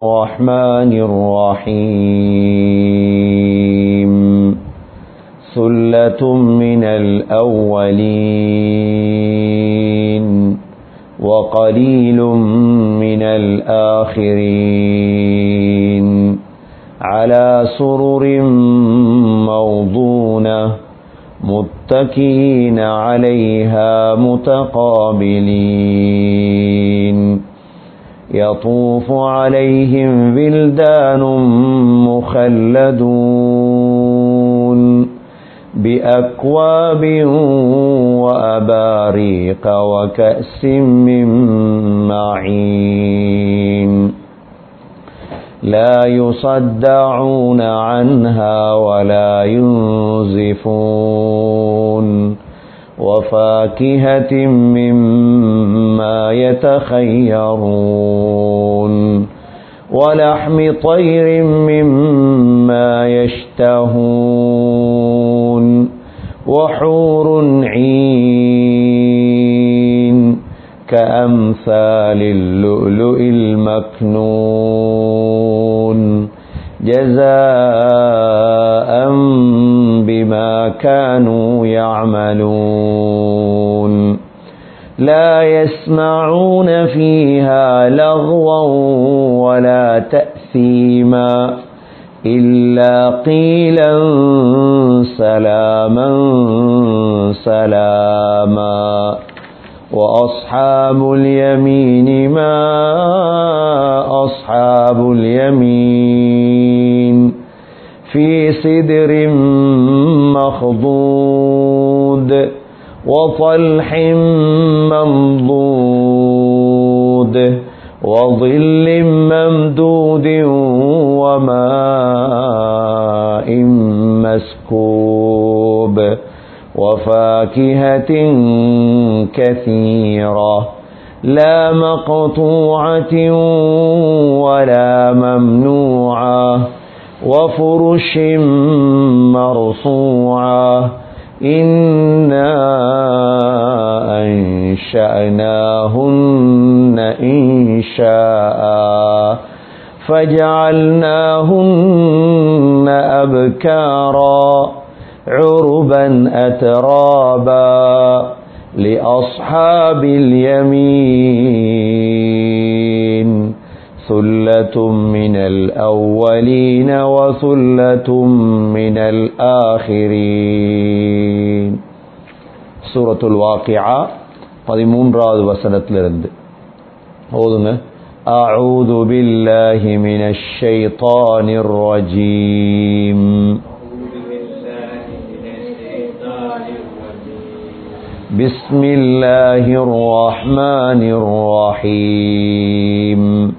الرحمن الرحيم ثلة من الأولين وقليل من الآخرين على سرر موضونة متكئين عليها متقابلين يطوف عليهم بلدان مخلدون بأكواب وأباريق وكأس من معين لا يصدعون عنها ولا ينزفون وفاكهة مما يتخيرون ولحم طير مما يشتهون وحور عين كأمثال اللؤلؤ المكنون جزاء بما كانوا يعملون لا يسمعون فيها لغوا ولا تأثيما إلا قيلا سلاما سلاما وأصحاب اليمين ما أصحاب اليمين في سدر مخضود وطلح منضود وظل ممدود وماء مسكوب وفاكهة كثيرة لا مقطوعة ولا ممنوعة وفرش مرفوعة إنا أنشأناهن إنشاء فجعلناهن أبكارا عربا أترابا لأصحاب اليمين ثلة من الأولين وثلة من الآخرين سورة الواقعة பதிமூன்றாவது வசனத்திலிருந்து ஓதுங்க أعوذ بالله من الشيطان الرجيم بسم الله الرحمن الرحيم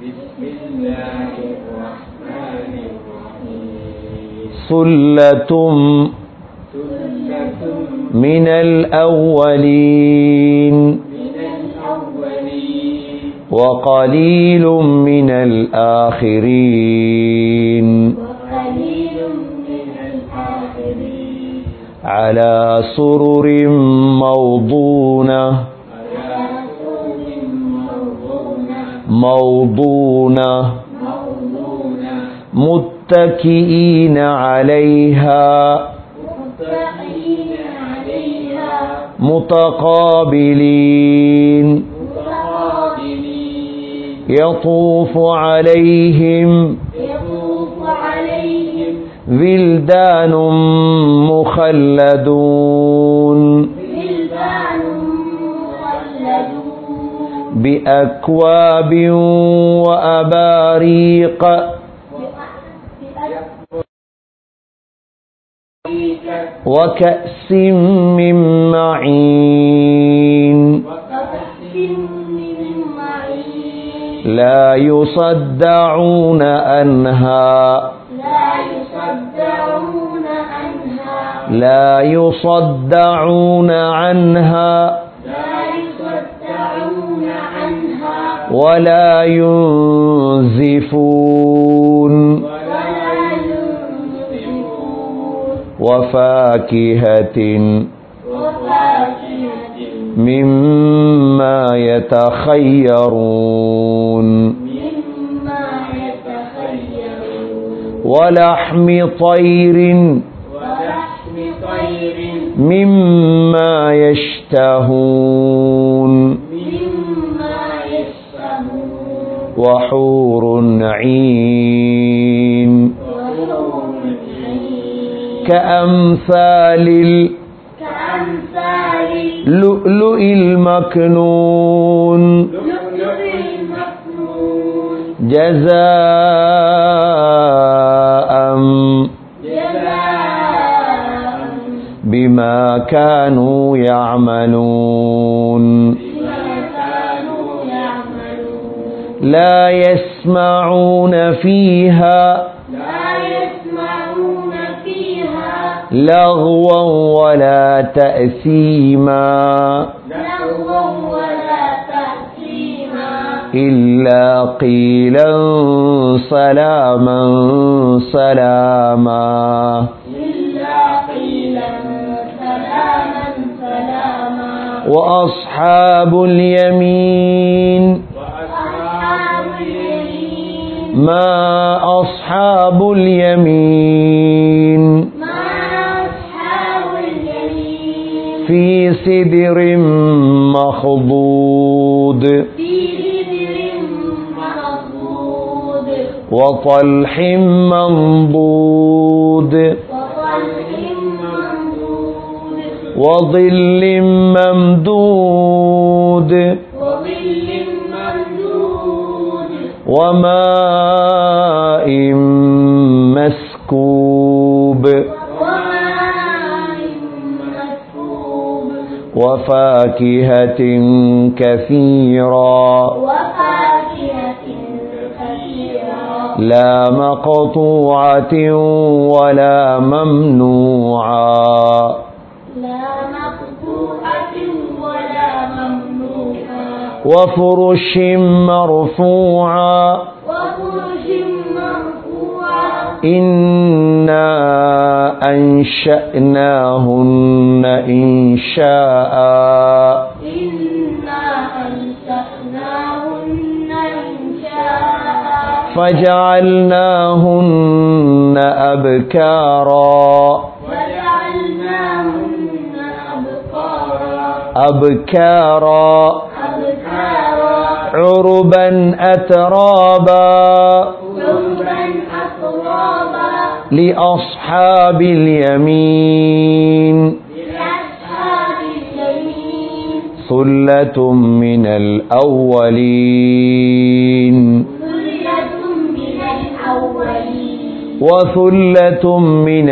ثلة من الأولين وقليل من الآخرين على سرر موضونة موضونة متكئين عليها متقابلين يطوف عليهم ولدان مخلدون بأكواب وأباريق وكأس من معين لا يصدعون عنها لا يصدعون عنها ولا ينزفون وفاكهة مما يتخيرون مما يتخيرون ولحم طير ولحم طير مما يشتهون مما يشتهون وحور عين وحور عين كأمثال كأمثال اللؤلؤ المكنون اللؤلؤ المكنون جزاء جزاء بما كانوا يعملون بما كانوا يعملون لا يسمعون فيها لا يسمعون فيها لغوا ولا تأثيما لغوا ولا تأثيما إلا قيلا سلاما سلاما إلا قيلا سلاما سلاما وأصحاب اليمين وأصحاب اليمين ما أصحاب اليمين ما أصحاب اليمين في سدر مخضود في سدر مخضود وطلح منضود وطلح منضود وظل ممدود وظل ممدود وماء مسكوب وماء مسكوب وفاكهة كثيرا وفاكهة كثيرة لا مقطوعة ولا ممنوعا لا مقطوعة ولا ممنوعة وفرش مرفوعا وفرش مرفوعة إنا أنشأناهن إنشاء إنا أنشأناهن إنشاء فجعلناهن أبكارا وجعلناهن أبقارا أبكارا أبكارا عربا أترابا عربا أترابا لأصحاب اليمين لأصحاب اليمين ثلة من الأولين ثلة من الأولين وثلة من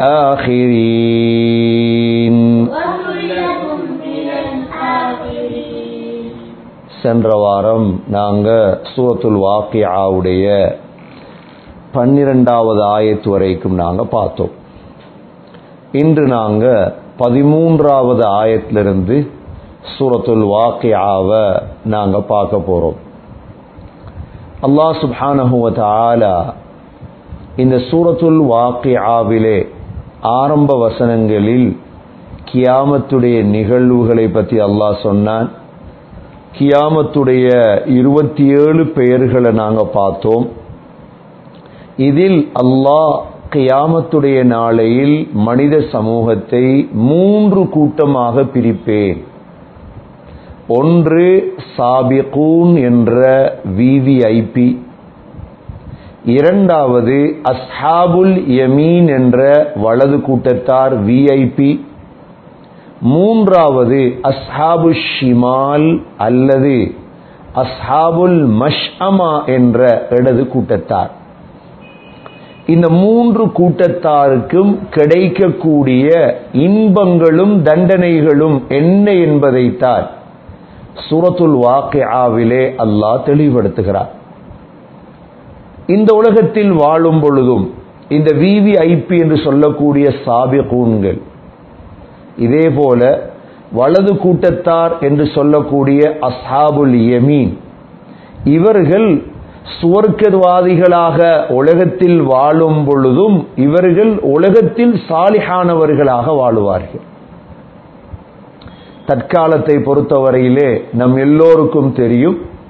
الآخرين وثلة من الآخرين சென்ற வாரம் நாங்க சூரத்துல் வாக்கியாவுடைய பன்னிரெண்டாவது ஆயத்து வரைக்கும் நாங்க பார்த்தோம் இன்று நாங்க பதிமூன்றாவது ஆயத்திலிருந்து சூரத்துல் வாக்கியாவை நாங்க பார்க்க போறோம் அல்லாஹ் சுப்ஹானஹு வ தஆலா இந்த சூரத்துல் வாக்கியாவிலே ஆரம்ப வசனங்களில் கியாமத்துடைய நிகழ்வுகளை பற்றி அல்லாஹ் சொன்னான் கியாமத்துடைய இருபத்தி ஏழு பெயர்களை நாங்க பார்த்தோம் இதில் அல்லாஹ் கியாமத்துடைய நாளையில் மனித சமூகத்தை மூன்று கூட்டமாக பிரிப்பேன் ஒன்று சாபிகூன் என்ற விவிஐபி இரண்டாவது அஸ்ஹாபுல் யமீன் என்ற வலது கூட்டத்தார் விஐபி மூன்றாவது அஸ்ஹாபு ஷிமால் அல்லது அஸ்ஹாபுல் மஷ்அமா என்ற இடது கூட்டத்தார் இந்த மூன்று கூட்டத்தாருக்கும் கிடைக்கக்கூடிய இன்பங்களும் தண்டனைகளும் என்ன என்பதைத்தான் சூரத்துல் வாக்கியாவிலே அல்லாஹ் தெளிவுபடுத்துகிறார் இந்த உலகத்தில் வாழும் பொழுதும் இந்த விவிஐபி என்று சொல்லக்கூடிய சாபிகூன்கள் இதே போல வலது கூட்டத்தார் என்று சொல்லக்கூடிய அஸ்ஹாபுல் யமீன் இவர்கள் சுவர்க்கவாதிகளாக உலகத்தில் வாழும் பொழுதும் இவர்கள் உலகத்தில் சாலிஹானவர்களாக வாழுவார்கள் தற்காலத்தை பொறுத்தவரையிலே நம் எல்லோருக்கும் தெரியும்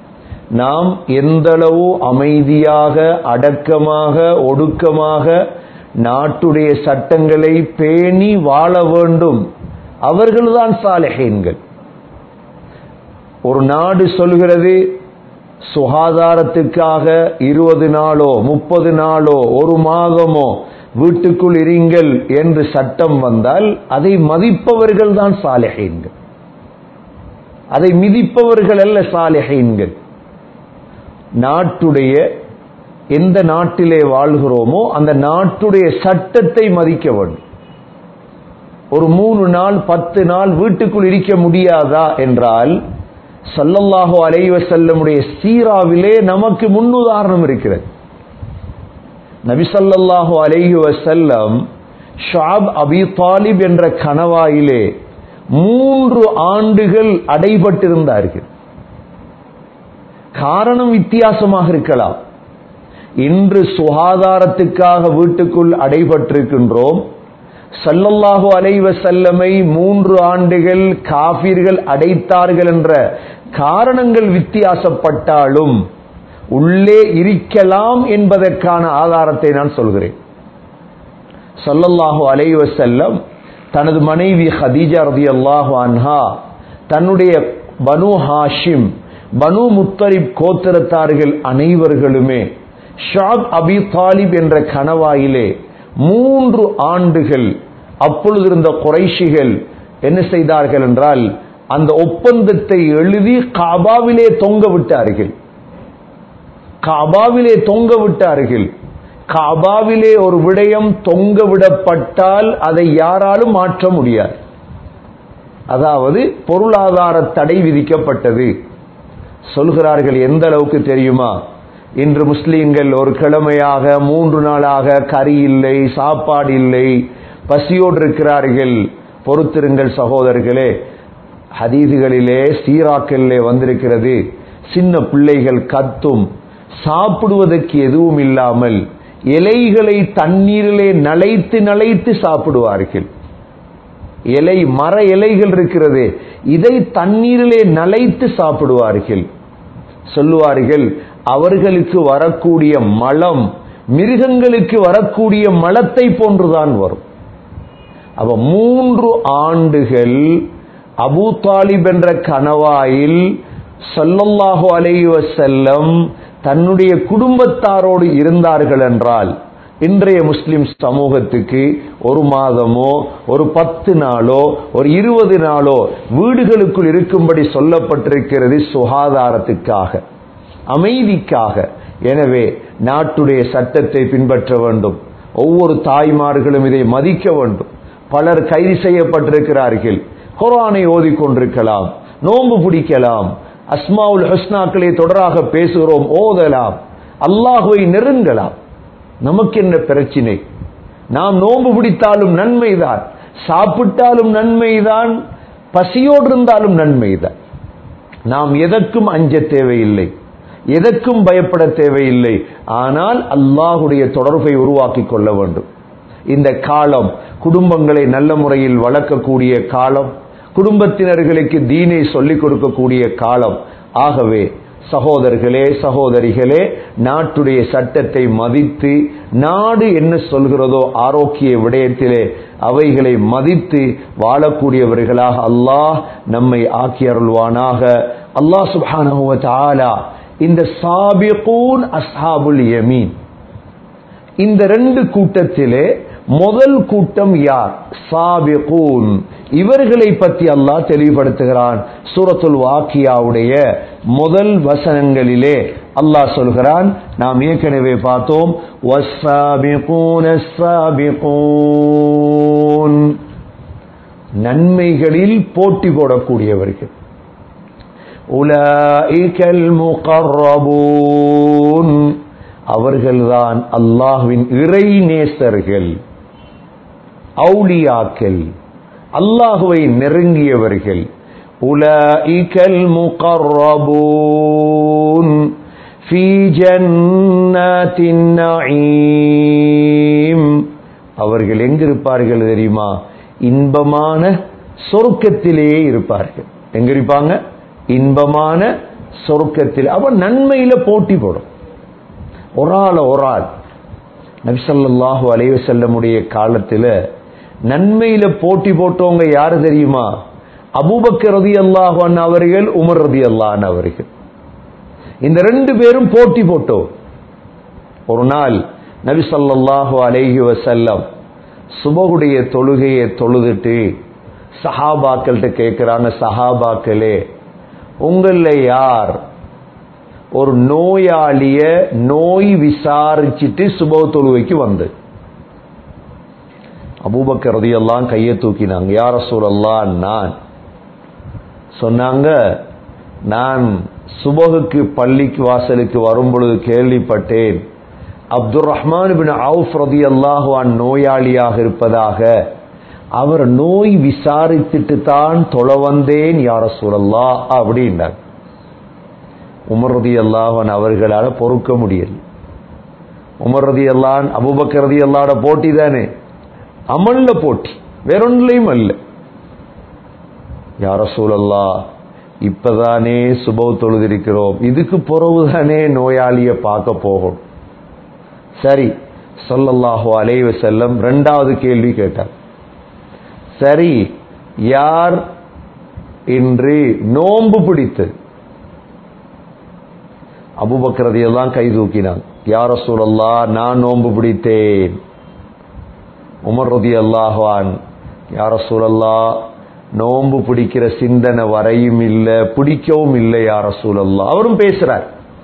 நாம் எந்தளவு அமைதியாக அடக்கமாக ஒடுக்கமாக நாட்டுடைய சட்டங்களை பேணி வாழ வேண்டும் அவர்கள்தான் சாலிஹீன்கள் ஒரு நாடு சொல்கிறது சுகாதாரத்துக்காக இருபது நாளோ முப்பது நாளோ ஒரு மாதமோ வீட்டுக்குள் இருங்கள் என்று சட்டம் வந்தால் அதை மதிப்பவர்கள் தான் சாலிஹீன்கள் அதை மிதிப்பவர்கள் அல்ல சாலிஹீன்கள் நாட்டுடைய எந்த நாட்டிலே வாழ்கிறோமோ அந்த நாட்டுடைய சட்டத்தை மதிக்க வேண்டும் ஒரு மூணு நாள் பத்து நாள் வீட்டுக்குள் இருக்க முடியாதா என்றால் சல்லல்லாஹு அலைவ செல்லமுடைய சீராவிலே நமக்கு முன்னுதாரணம் இருக்கிறது நபிசல்லாஹு அலைஹி வசல்லம் ஷாப் அபி தாலிப் என்ற கணவாயிலே மூன்று ஆண்டுகள் அடைபட்டிருந்தார்கள் காரணம் வித்தியாசமாக இருக்கலாம் இன்று சுகாதாரத்துக்காக வீட்டுக்குள் அடைபட்டிருக்கின்றோம் சல்லல்லாஹு அலைவ செல்லமை மூன்று ஆண்டுகள் காபீர்கள் அடைத்தார்கள் என்ற காரணங்கள் வித்தியாசப்பட்டாலும் உள்ளே இருக்கலாம் என்பதற்கான ஆதாரத்தை நான் சொல்கிறேன் சல்லல்லாஹு அலைவ செல்லம் தனது மனைவி ஹதீஜா ரதி அல்லாஹு அன்ஹா தன்னுடைய பனு ஹாஷிம் பனு முத்தரிப் கோத்திரத்தார்கள் அனைவர்களுமே ஷாப் அபி தாலிப் என்ற கணவாயிலே மூன்று ஆண்டுகள் அப்பொழுது இருந்த குறைஷிகள் என்ன செய்தார்கள் என்றால் அந்த ஒப்பந்தத்தை எழுதி காபாவிலே தொங்க விட்டார்கள் காபாவிலே தொங்க விட்டார்கள் காபாவிலே ஒரு விடயம் தொங்க விடப்பட்டால் அதை யாராலும் மாற்ற முடியாது அதாவது பொருளாதார தடை விதிக்கப்பட்டது சொல்கிறார்கள் எந்த அளவுக்கு தெரியுமா இன்று முஸ்லீம்கள் ஒரு கிழமையாக மூன்று நாளாக கறி இல்லை சாப்பாடு இல்லை பசியோடு இருக்கிறார்கள் பொறுத்திருங்கள் சகோதரர்களே ஹதீதுகளிலே சீராக்களிலே வந்திருக்கிறது சின்ன பிள்ளைகள் கத்தும் சாப்பிடுவதற்கு எதுவும் இல்லாமல் இலைகளை தண்ணீரிலே நலைத்து நலைத்து சாப்பிடுவார்கள் இலை மர இலைகள் இருக்கிறது இதை தண்ணீரிலே நலைத்து சாப்பிடுவார்கள் சொல்லுவார்கள் அவர்களுக்கு வரக்கூடிய மலம் மிருகங்களுக்கு வரக்கூடிய மலத்தை போன்றுதான் வரும் அவ மூன்று ஆண்டுகள் அபூ தாலிப் என்ற கணவாயில் சொல்லல்லாஹு அலைவ செல்லம் தன்னுடைய குடும்பத்தாரோடு இருந்தார்கள் என்றால் இன்றைய முஸ்லிம் சமூகத்துக்கு ஒரு மாதமோ ஒரு பத்து நாளோ ஒரு இருபது நாளோ வீடுகளுக்குள் இருக்கும்படி சொல்லப்பட்டிருக்கிறது சுகாதாரத்துக்காக அமைதிக்காக எனவே நாட்டுடைய சட்டத்தை பின்பற்ற வேண்டும் ஒவ்வொரு தாய்மார்களும் இதை மதிக்க வேண்டும் பலர் கைது செய்யப்பட்டிருக்கிறார்கள் குரானை ஓதிக்கொண்டிருக்கலாம் நோன்பு பிடிக்கலாம் அஸ்மாவுல் ஹஸ்னாக்களை தொடராக பேசுகிறோம் ஓதலாம் அல்லாஹுவை நெருங்கலாம் நமக்கு என்ன பிரச்சினை நாம் நோன்பு பிடித்தாலும் நன்மைதான் சாப்பிட்டாலும் நன்மைதான் பசியோடு இருந்தாலும் நன்மைதான் நாம் எதற்கும் அஞ்ச தேவையில்லை எதற்கும் பயப்பட தேவையில்லை ஆனால் அல்லாஹுடைய தொடர்பை உருவாக்கி கொள்ள வேண்டும் இந்த காலம் குடும்பங்களை நல்ல முறையில் வளர்க்கக்கூடிய காலம் குடும்பத்தினர்களுக்கு தீனை சொல்லிக் கொடுக்கக்கூடிய காலம் ஆகவே சகோதரர்களே சகோதரிகளே நாட்டுடைய சட்டத்தை மதித்து நாடு என்ன சொல்கிறதோ ஆரோக்கிய விடயத்திலே அவைகளை மதித்து வாழக்கூடியவர்களாக அல்லாஹ் நம்மை ஆக்கி அருள்வானாக அல்லாஹ் சுப்ஹானஹு வ தஆலா இந்த சாபிகூன் அஸ்ஹாபுல் யமீன் இந்த ரெண்டு கூட்டத்திலே முதல் கூட்டம் யார் சாபிகூன் இவர்களை பற்றி அல்லாஹ் தெளிவுபடுத்துகிறான் சூரத்துல் வாக்கியாவுடைய முதல் வசனங்களிலே அல்லாஹ் சொல்கிறான் நாம் ஏற்கனவே பார்த்தோம் வஸ்ஸாபிகூன ஸாபிகூன் நன்மைகளில் போட்டி போடக்கூடியவர்கள் உலாஇகல் முகர்ரபூன் அவர்கள்தான் அல்லாஹ்வின் இறை நேசர்கள் அவுலியாக்கள் அல்லாஹுவை நெருங்கியவர்கள் உலாஇகல் முகர்ரபூன் ஃபீ ஜன்னாத்தின் நஈம் அவர்கள் எங்கிருப்பார்கள் தெரியுமா இன்பமான சொர்க்கத்திலேயே இருப்பார்கள் எங்க இருப்பாங்க இன்பமான சொர்க்கத்தில் அவன் நன்மையில போட்டி போடும் ஒரு ஆள் ஒரு ஆள் நபிசல்லாஹு அலைவ செல்லமுடைய காலத்தில் நன்மையில போட்டி போட்டவங்க யாரு தெரியுமா அபூபக்கர் ரதி அல்லாஹான் அவர்கள் உமர் ரதி அல்லான் அவர்கள் இந்த ரெண்டு பேரும் போட்டி போட்டோம் ஒரு நாள் நபி ஸல்லல்லாஹு அலைஹி வஸல்லம் சுபகுடைய தொழுகையை தொழுதுட்டு சஹாபாக்கள்கிட்ட கேட்கிறாங்க சஹாபாக்களே உங்கள யார் ஒரு நோயாளிய நோய் விசாரிச்சுட்டு சுப தொழுகைக்கு வந்து அபூபக்கர் ரதியெல்லாம் கையை தூக்கினாங்க யார சூழல்லாம் நான் சொன்னாங்க நான் சுபகுக்கு பள்ளிக்கு வாசலுக்கு வரும் பொழுது கேள்விப்பட்டேன் அப்துல் ரஹ்மான் பின் அவுஃப் ரதி அல்லாஹுவான் நோயாளியாக இருப்பதாக அவர் நோய் விசாரித்துட்டு தான் தொழ வந்தேன் யார சூழல்லா அப்படின்னார் உமர் ரதி அல்லாஹன் அவர்களால் பொறுக்க முடியல உமர் ரதி அல்லான் அபுபக்கர் ரதி அல்லாட போட்டி தானே அமல்ல போட்டி வேறொன்றிலையும் அல்ல யார சூழல்லா இப்பதானே சுபவ தொழுதிருக்கிறோம் இதுக்கு பிறகுதானே நோயாளிய பார்க்க போகும் சரி சொல்லல்லாஹோ அலைவ செல்லம் ரெண்டாவது கேள்வி கேட்டார் சரி யார் இன்று நோன்பு பிடித்து அபுபக்கரதையெல்லாம் கை தூக்கினான் யார சூழல்லா நான் நோன்பு பிடித்தேன் உமர் ரதி அல்லாஹான் யார சூழல்லா நோன்பு பிடிக்கிற சிந்தனை வரையும் இல்லை பிடிக்கவும் இல்லை யார சூழல்லா அவரும் பேசுறார்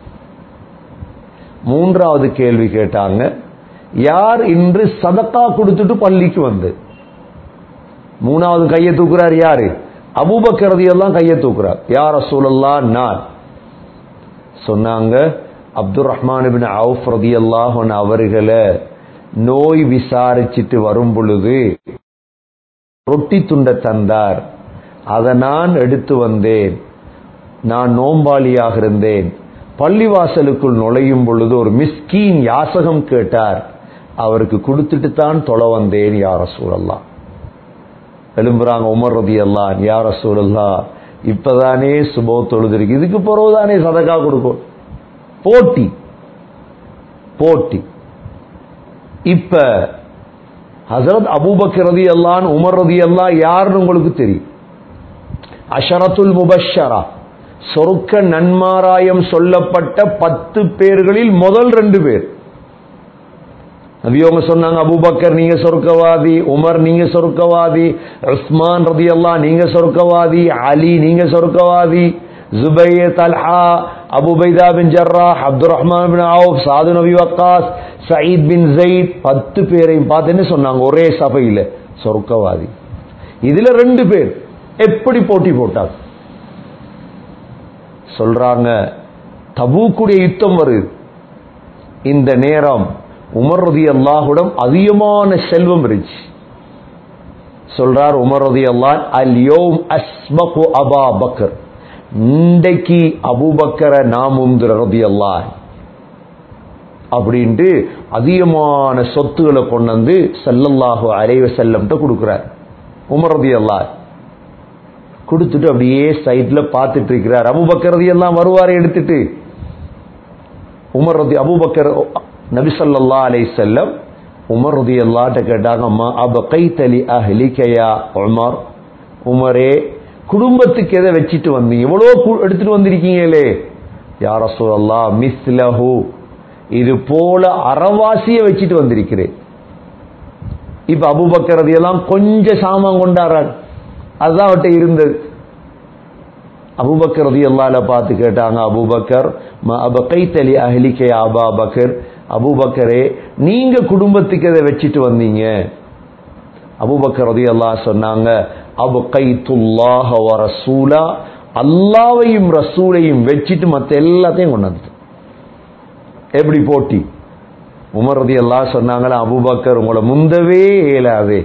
மூன்றாவது கேள்வி கேட்டாங்க யார் இன்று சதக்கா கொடுத்துட்டு பள்ளிக்கு வந்து மூணாவது கையை தூக்குறார் யாரு அபூபக்கரதி எல்லாம் கையை தூக்குறார் யார் சூழல்லா நான் சொன்னாங்க அப்துல் ரஹ்மான் பின் அவுஃப் ரதி அல்லாஹன் அவர்களை நோய் விசாரிச்சுட்டு வரும் பொழுது ரொட்டி துண்ட தந்தார் அதை நான் எடுத்து வந்தேன் நான் நோம்பாளியாக இருந்தேன் பள்ளிவாசலுக்குள் நுழையும் பொழுது ஒரு மிஸ்கீன் யாசகம் கேட்டார் அவருக்கு கொடுத்துட்டு தான் தொலை வந்தேன் யார சூழல்லாம் எழும்புறாங்க உமர் ரதி அல்லான் யார சூழல்லா இப்பதானே சுபோ தொழுதிருக்கு இதுக்கு பிறகுதானே சதக்கா கொடுக்கும் போட்டி போட்டி இப்ப ஹசரத் அபூபக்கர் ரதி அல்லான் உமர் ரதி அல்லா யாருன்னு உங்களுக்கு தெரியும் அஷரத்துல் முபஷரா சொருக்க நன்மாராயம் சொல்லப்பட்ட பத்து பேர்களில் முதல் ரெண்டு பேர் நபியவங்க சொன்னாங்க அபூபக்கர் நீங்க சொர்க்கவாதி உமர் நீங்க சொர்க்கவாதி உஸ்மான் ரதி அல்லா நீங்க சொர்க்கவாதி அலி நீங்க சொர்க்கவாதி ஜுபைய தல்ஹா அபுபைதா பின் ஜர்ரா அப்துல் ரஹ்மான் பின் அவுப் சாது நபி வக்காஸ் சயீத் பின் ஜெயித் பத்து பேரையும் பார்த்துன்னு சொன்னாங்க ஒரே சபையில சொர்க்கவாதி இதுல ரெண்டு பேர் எப்படி போட்டி போட்டாங்க சொல்றாங்க தபூக்குடைய யுத்தம் வருது இந்த நேரம் உமர் ரதி அல்லாஹுடன் அதிகமான செல்வம் இருந்துச்சு சொல்றார் உமர் ரதி அல்லாஹ் அல் யோம் அஸ்மகு அபா பக்கர் இன்றைக்கு அபுபக்கரை நாம் முந்திர ரதி அல்லாஹ் அப்படின்ட்டு அதிகமான சொத்துக்களை கொண்டு வந்து செல்லல்லாஹு அலைவ செல்லம்ட்ட கொடுக்கிறார் உமர் ரதி அல்லாஹ் கொடுத்துட்டு அப்படியே சைட்ல பார்த்துட்டு இருக்கிறார் அபுபக்கர் ரதி எல்லாம் வருவார் எடுத்துட்டு உமர் ரதி அபுபக்கர் நபி சொல்லா அலை செல்லம் உமர் ரதி அல்லாட்ட கேட்டாங்க அம்மா அப கை தலி அஹ்லிகையா உமர் உமரே குடும்பத்துக்கு எதை வச்சுட்டு வந்தீங்க எவ்வளோ எடுத்துட்டு வந்திருக்கீங்களே யார சொல்லா மிஸ்லஹு இது போல அறவாசிய வச்சுட்டு வந்திருக்கிறேன் இப்ப அபுபக்கர் ரதி எல்லாம் கொஞ்சம் சாமான் கொண்டாடுறாங்க அதுதான் அவர்கிட்ட இருந்தது அபுபக்கர் ரதி அல்லால பார்த்து கேட்டாங்க அபுபக்கர் கைத்தலி அஹ்லிகே அபா பக்கர் அபுபக்கரே நீங்க குடும்பத்துக்கு எதை வச்சுட்டு வந்தீங்க அபுபக்கர் ரதி அல்லா சொன்னாங்க அபு கைத்துல்லாஹ ரசூலா அல்லாவையும் ரசூலையும் வச்சுட்டு மற்ற எல்லாத்தையும் கொண்டு வந்து எப்படி போட்டி உமர் ரதி அல்லா சொன்னாங்களா அபுபக்கர் உங்களை முந்தவே இயலாதே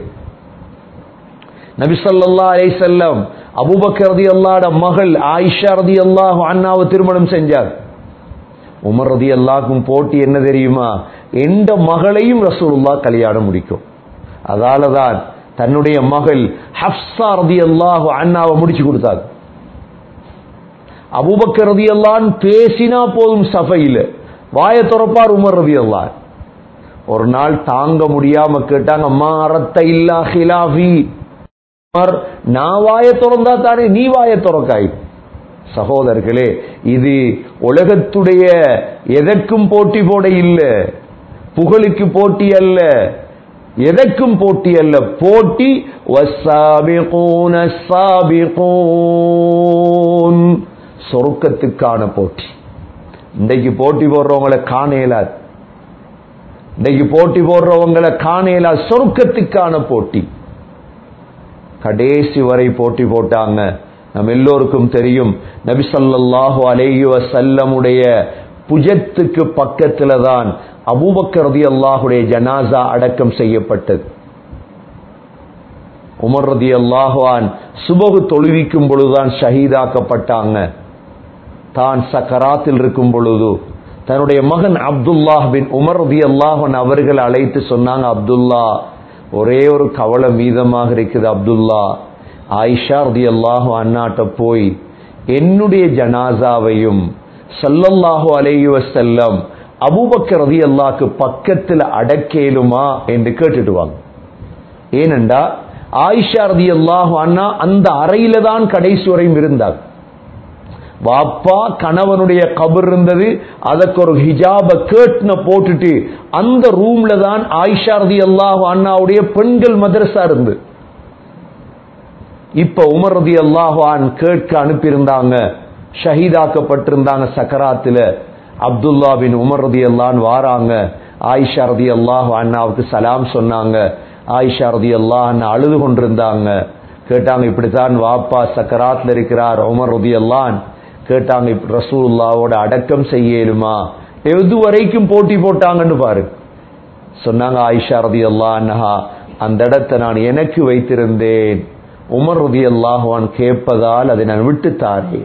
நபிசல்லா அலை செல்லம் அபுபக்கர் ரதி அல்லாட மகள் ஆயிஷா ரதி அல்லாஹ் அண்ணாவை திருமணம் செஞ்சார் உமர் ரதி அல்லாக்கும் போட்டி என்ன தெரியுமா எந்த மகளையும் ரசூலுல்லா கல்யாணம் முடிக்கும் அதால தான் தன்னுடைய மகள் ஹப்சா ரதி அல்லாஹு அண்ணாவை முடிச்சு கொடுத்தாங்க அபூபக்கர் ரதியல்லான் பேசினா போதும் சபையில வாய துறப்பார் உமர் ரதியல்லான் ஒரு நாள் தாங்க முடியாம கேட்டாங்க அம்மா அறத்த இல்லா ஹிலாஃபி உமர், நான் வாய திறந்தா தானே நீ வாய திறக்காய் சகோதரர்களே இது உலகத்துடைய எதற்கும் போட்டி போட இல்ல புகழுக்கு போட்டி அல்ல எதற்கும் போட்டி அல்ல போட்டி வஸ்ஸாபிகூன ஸாபிகூன். சொர்க்கத்துக்கான போட்டி இன்றைக்கு போட்டி போடுறவங்களை காண இயலாது இன்னைக்கு போட்டி போடுறவங்களை காண இயலாது சொர்க்கத்துக்கான போட்டி கடைசி வரை போட்டி போட்டாங்க நம்ம எல்லோருக்கும் தெரியும் நபி ஸல்லல்லாஹு அலைஹி வஸல்லமுடைய புஜத்துக்கு பக்கத்துல தான் அபூபக்கர் ரலியல்லாஹுடைய ஜனாசா அடக்கம் செய்யப்பட்டது உமர் ரலியல்லாஹு அன் சுபகு தொழுவிக்கும் பொழுதுதான் ஷஹீதாக்கப்பட்டாங்க தான் சக்கராத்தில் இருக்கும் பொழுது தன்னுடைய மகன் அப்துல்லாஹ் பின் உமர் ரலியல்லாஹு அன்ஹு அவர்கள் அழைத்து சொன்னாங்க அப்துல்லா ஒரே ஒரு கவலை மீதமாக இருக்குது அப்துல்லா ஆயிஷா ரலியல்லாஹு அண்ணாட்ட போய் என்னுடைய ஜனாசாவையும் ஸல்லல்லாஹு அலைஹி வஸல்லம் அபூபக்கர் ரலியல்லாஹுக்கு பக்கத்தில் அடக்கேலுமா என்று கேட்டுட்டு வாங்க ஏனென்றா ஆயிஷா ரலியல்லாஹு அண்ணா அந்த அறையில தான் கடைசி வரையும் இருந்தார் வாப்பா கணவனுடைய கபர் இருந்தது அதற்கு ஒரு ஹிஜாப கேட்ன போட்டுட்டு அந்த ரூம்ல தான் ஆயிஷா ரதி அல்லாஹ் அண்ணாவுடைய பெண்கள் மதரசா இருந்து இப்ப உமர் ரதி அல்லாஹான் கேட்க அனுப்பியிருந்தாங்க ஷஹீதாக்கப்பட்டிருந்தாங்க சக்கராத்துல அப்துல்லா பின் உமர் ரதி அல்லான் வாராங்க ஆயிஷா ரதி அல்லாஹ் அண்ணாவுக்கு சலாம் சொன்னாங்க ஆயிஷா ரதி அல்லாஹ் அண்ணா அழுது கொண்டிருந்தாங்க கேட்டாங்க இப்படித்தான் வாப்பா சக்கராத்துல இருக்கிறார் உமர் ரதி அல்லான் கேட்டாங்க இப்ப ரசூலுல்லாவோட அடக்கம் செய்யலுமா எது வரைக்கும் போட்டி போட்டாங்கன்னு பாரு சொன்னாங்க ஆயிஷா ரதி அல்லாஹா அந்த இடத்தை நான் எனக்கு வைத்திருந்தேன் உமர் ரதி அல்லாஹான் கேட்பதால் அதை நான் விட்டு தாரேன்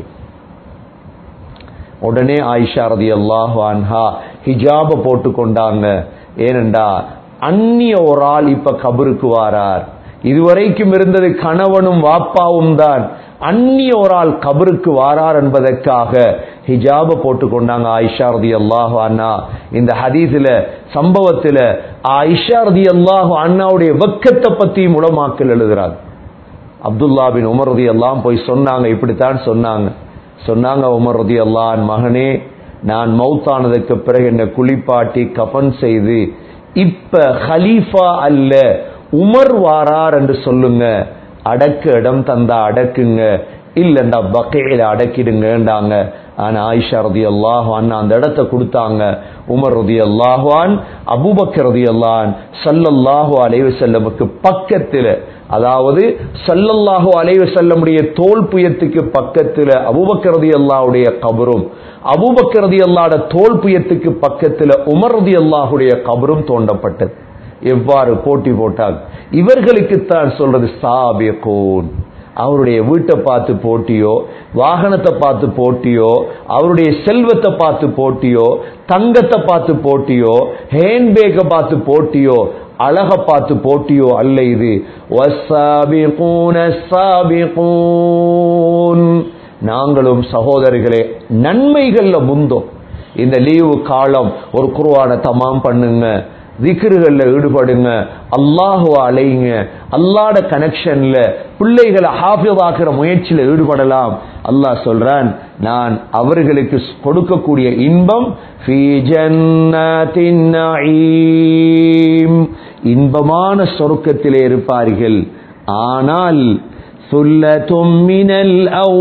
உடனே ஆயிஷா ரதி அல்லாஹான்ஹா ஹிஜாப போட்டு கொண்டாங்க ஏனெண்டா அந்நிய ஒரு ஆள் இப்ப கபருக்கு வாரார் இதுவரைக்கும் இருந்தது கணவனும் வாப்பாவும் தான் அந்நிய ஒரு ஆள் கபருக்கு வாரார் என்பதற்காக ஹிஜாப போட்டு கொண்டாங்க ஆயிஷா ரதி அல்லாஹு அண்ணா இந்த ஹதீஸ்ல சம்பவத்துல ஆயிஷா ரதி அல்லாஹு அண்ணாவுடைய வெக்கத்தை பத்தி முடமாக்கல் எழுதுறாங்க அப்துல்லா பின் உமர் ரதி எல்லாம் போய் சொன்னாங்க இப்படித்தான் சொன்னாங்க சொன்னாங்க உமர் ரதி அல்லான் மகனே நான் மௌத்தானதுக்கு பிறகு என்ன குளிப்பாட்டி கஃன் செய்து இப்ப ஹலீஃபா அல்ல உமர் வாரார் என்று சொல்லுங்க அடக்க இடம் தந்தா அடக்குங்க இல்லண்டா பக்கையில அடக்கிடுங்கன்றாங்க ஆனா ஆயிஷா ரதி அல்லாஹான் அந்த இடத்தை கொடுத்தாங்க உமர் ரதி அல்லாஹான் அபூபக்கர் ரதி அல்லான் சல்லல்லாஹு அலைவு செல்லமுக்கு பக்கத்துல அதாவது சல்லல்லாஹு அலைவு செல்லமுடைய தோல் புயத்துக்கு பக்கத்துல அபூபக்கர் ரதி அல்லாஹுடைய கபரும் அபூபக்கர் ரதி அல்லாட தோல் புயத்துக்கு பக்கத்துல உமர் ரதி அல்லாஹுடைய கபரும் தோண்டப்பட்டது எவ்வாறு போட்டி போட்டால் இவர்களுக்குத்தான் சொல்றது சாபியகோன் அவருடைய வீட்டை பார்த்து போட்டியோ வாகனத்தை பார்த்து போட்டியோ அவருடைய செல்வத்தை பார்த்து போட்டியோ தங்கத்தை பார்த்து போட்டியோ ஹேண்ட்பேக்கை பார்த்து போட்டியோ அழக பார்த்து போட்டியோ அல்ல இது வஸ்ஸாபிகூன ஸாபிகூன். நாங்களும் சகோதரிகளே நன்மைகள்ல முந்தோம் இந்த லீவு காலம் ஒரு குருவான தமாம் பண்ணுங்க திக்ருகள்ல ஈடுபடுங்க அல்லாஹுவ அலைங்க அல்லாட கனெக்ஷன்ல பிள்ளைகளை ஹாஃபிதாக்குற முயற்சியில ஈடுபடலாம் அல்லாஹ் சொல்றான் நான் அவர்களுக்கு கொடுக்கக்கூடிய இன்பம் ஃபீ ஜன்னத்தின் நஈம். இன்பமான சொர்க்கத்திலே இருப்பார்கள் ஆனால் சுல்லத்தும் மினல்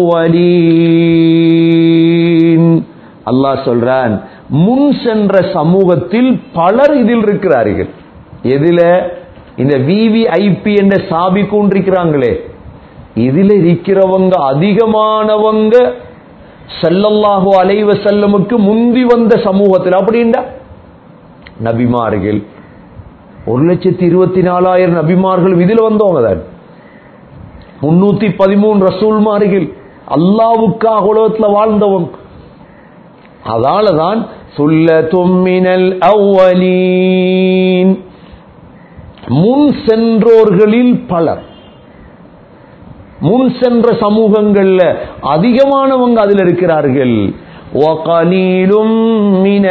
அவ்வலீன் அல்லாஹ் சொல்றான் முன் சென்ற சமூகத்தில் பலர் இதில் இருக்கிறார்கள் எதில இந்த விவிஐபி என்ற சாபி கொண்டிருக்கிறாங்களே இதுல இருக்கிறவங்க அதிகமானவங்க ஸல்லல்லாஹு அலைஹி வஸல்லமுக்கு முந்தி வந்த சமூகத்தில் அப்படின்னா நபிமார்கள் ஒரு லட்சத்தி இருபத்தி நாலாயிரம் நபிமார்களும் இதுல வந்தவங்க தான் முன்னூத்தி பதிமூணு ரசூல்மார்கள் அல்லாவுக்காக உலகத்துல வாழ்ந்தவங்க அதாலதான் சொல்ல தொம்மினல் அவ்வலீன் முன் சென்றோர்களில் பலர் முன் சென்ற சமூகங்கள்ல அதிகமானவங்க அதில் இருக்கிறார்கள் وَقَلِيلٌ مِّنَ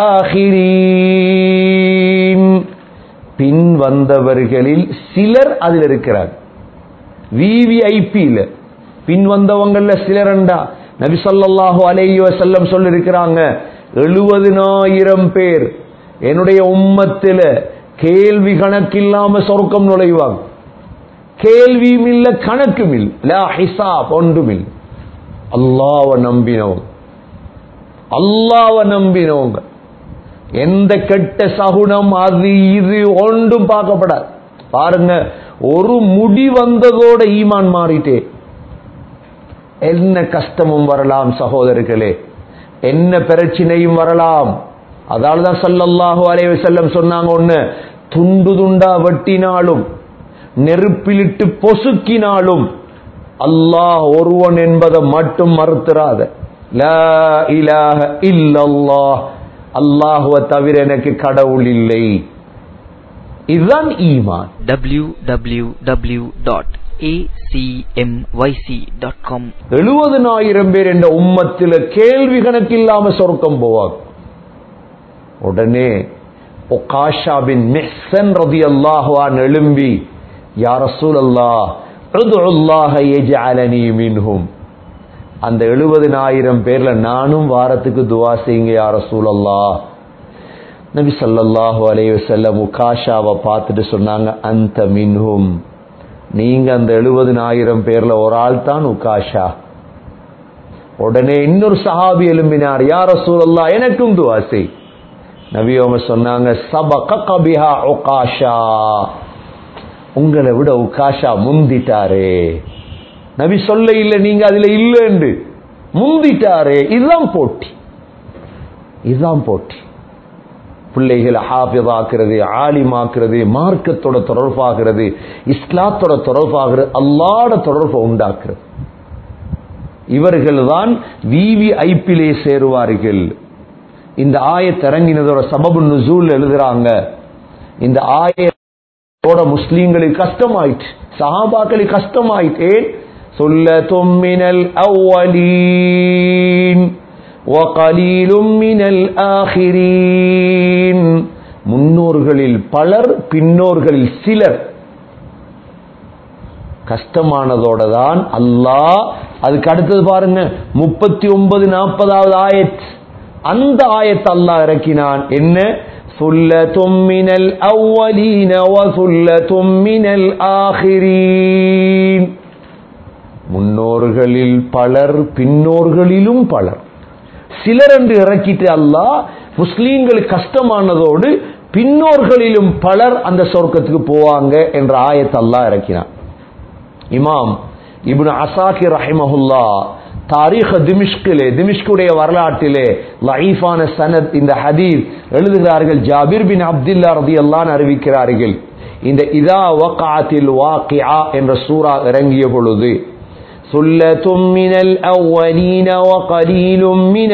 الْآخِرِينَ பின் வந்தவர்களில் சிலர் அதில் இருக்கிறார் விவிஐபியில் பின் வந்தவங்கள்ல சிலரண்டா நபி ஸல்லல்லாஹு அலைஹி வஸல்லம் சொல்லிருக்கிறாங்க எழுபதினாயிரம் பேர் என்னுடைய உம்மத்தில கேள்வி கணக்கில்லாம சொர்க்கம் நுழைவாங்க கேள்வியும் இல்ல கணக்கும் இல்ல லா ஹிசாப் ஒன்றுமில் அல்லாஹ்வை நம்பினவங்க அல்லாஹ்வை நம்பினவங்க எந்த கெட்ட சகுனம் அது இது ஒன்றும் பார்க்கப்படாது பாருங்க ஒரு முடி வந்ததோட ஈமான் மாறிட்டே என்ன கஷ்டமும் வரலாம் சகோதரர்களே என்ன பிரச்சனையும் வரலாம் அதால தான் சல்லல்லாஹு அலைஹி வஸல்லம் சொன்னாங்க ஒண்ணு துண்டு துண்டா வெட்டினாலும் நெருப்பிலிட்டு பொசுக்கினாலும் அல்லாஹ் ஒருவன் என்பதை மட்டும் மறுத்துறாத லா இலாஹ இல்லல்லாஹ் அல்லாஹுவை தவிர எனக்கு கடவுள் இல்லை இதுதான் ஈமான் www.acmyc.com எழுபதனாயிரம் பேர் என்ற உம்மத்தில கேள்வி கணக்கில்லாம சொர்க்கம் போவாங்க உடனே ஒகாஷா பின் மிஹ்சன் ரதியல்லாஹு அன் எழும்பி யா ரசூலல்லாஹ் உதுல்லாஹ யஜ்அலனி மின்ஹும் அந்த எழுபதினாயிரம் பேர்ல நானும் வாரத்துக்கு துவா செய்யுங்க யா ரசூலல்லாஹ் நபி ஸல்லல்லாஹு அலைஹி வஸல்லம் உகாஷாவை பார்த்துட்டு சொன்னாங்க அந்த மின்ஹும் நீங்க அந்த எழுபதினாயிரம் பேர்ல ஒரு ஆள் தான் உகாஷா உடனே இன்னொரு சஹாபி எழும்பினார் யா ரசூலல்லாஹ் எனக்கும் துவா செய் நபி அவங்க சொன்னாங்க சபக கபிஹா உகாஷா உங்களை விட உகாஷா முந்திட்டாரே நபி சொல்ல இல்ல நீங்க அதுல இல்லைன்னு முந்திட்டாரே இதுதான் போட்டி இதுதான் போட்டி பிள்ளைகளை ஹாஃபிதாக்குறது ஆலிமாக்குறது மார்க்கத்தோட தொடர்பாகிறது இஸ்லாத்தோட தொடர்பாகிறது அல்லாட தொடர்பை உண்டாக்குறது இவர்கள் தான் விவி ஐப்பிலே சேருவார்கள் இந்த ஆயத் இறங்கினதோட சபபு நுசூல் எழுதுறாங்க இந்த ஆயத்தோட முஸ்லீம்களுக்கு கஷ்டமாயிட்டு சஹாபாக்களுக்கு கஷ்டமாயிட்டு ஏன் சொல்ல தொம்மினல் அவ்வலீன் وقليل من الآخرين முன்னோர்களில் பலர் பின்னோர்களில் சிலர் கஷ்டமானதோட தான் அல்லாஹ் அதுக்கு அடுத்தது பாருங்க முப்பத்தி ஒன்பது நாற்பதாவது ஆயத் அந்த ஆயத் அல்லாஹ் இறக்கினான் என்ன சொல்ல தொம்மினல் அவ்வலீன சொல்ல தொம்மினல் ஆஹிரீன் முன்னோர்களில் பலர் பின்னோர்களிலும் பலர் சிலர் என்று இறக்கிட்டு அல்லாஹ் முஸ்லீம்களுக்கு கஷ்டமானதோடு பின்னோர்களிலும் பலர் அந்த சொர்க்கத்துக்கு போவாங்க என்ற ஆயத்தை அல்லாஹ் இறக்கினான் இமாம் இப்னு அசாக்கி ரஹிமஹுல்லா தாரீഖ திமிஷ்கிலே திமிஷ்குடைய வரலாற்றிலே லைஃபான சனத் இந்த ஹதீஸ் எழுதுகிறார்கள் ஜாபிர் பின் அப்துல்லா ரதியல்லான் அறிவிக்கிறார்கள் இந்த இதா வகாத்தில் வாக்கியா என்ற சூரா இறங்கிய பொழுது ثلة من الأولين وقليل من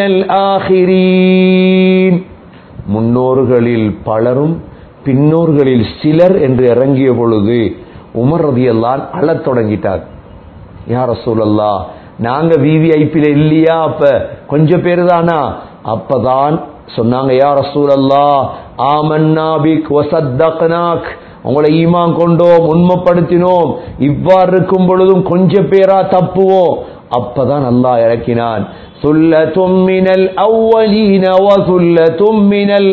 الآخرين முன்னோர்களில் பலரும் பின்னோர்களில் சிலர் என்று இறங்கிய பொழுது உமர் ரதியல்லான் அழத் தொடங்கிட்டார் யார் ரசூலல்லா நாங்க விவிஐபில இல்லையா அப்ப கொஞ்சம் பேர் தானா அப்பதான் சொன்னாங்க யார் ரசூலல்லா ஆமன்னா பிக் வசத்தக்னாக் உங்களை ஈமான் கொண்டோம் உண்மைப்படுத்தினோம் இவ்வாறு இருக்கும் பொழுதும் கொஞ்சம் பேரா தப்புவோம் அப்பதான் அல்லாஹ் இறக்கினான் சொல்ல தொம்மினல் அவ்வலீன வசுல்ல தொம்மினல்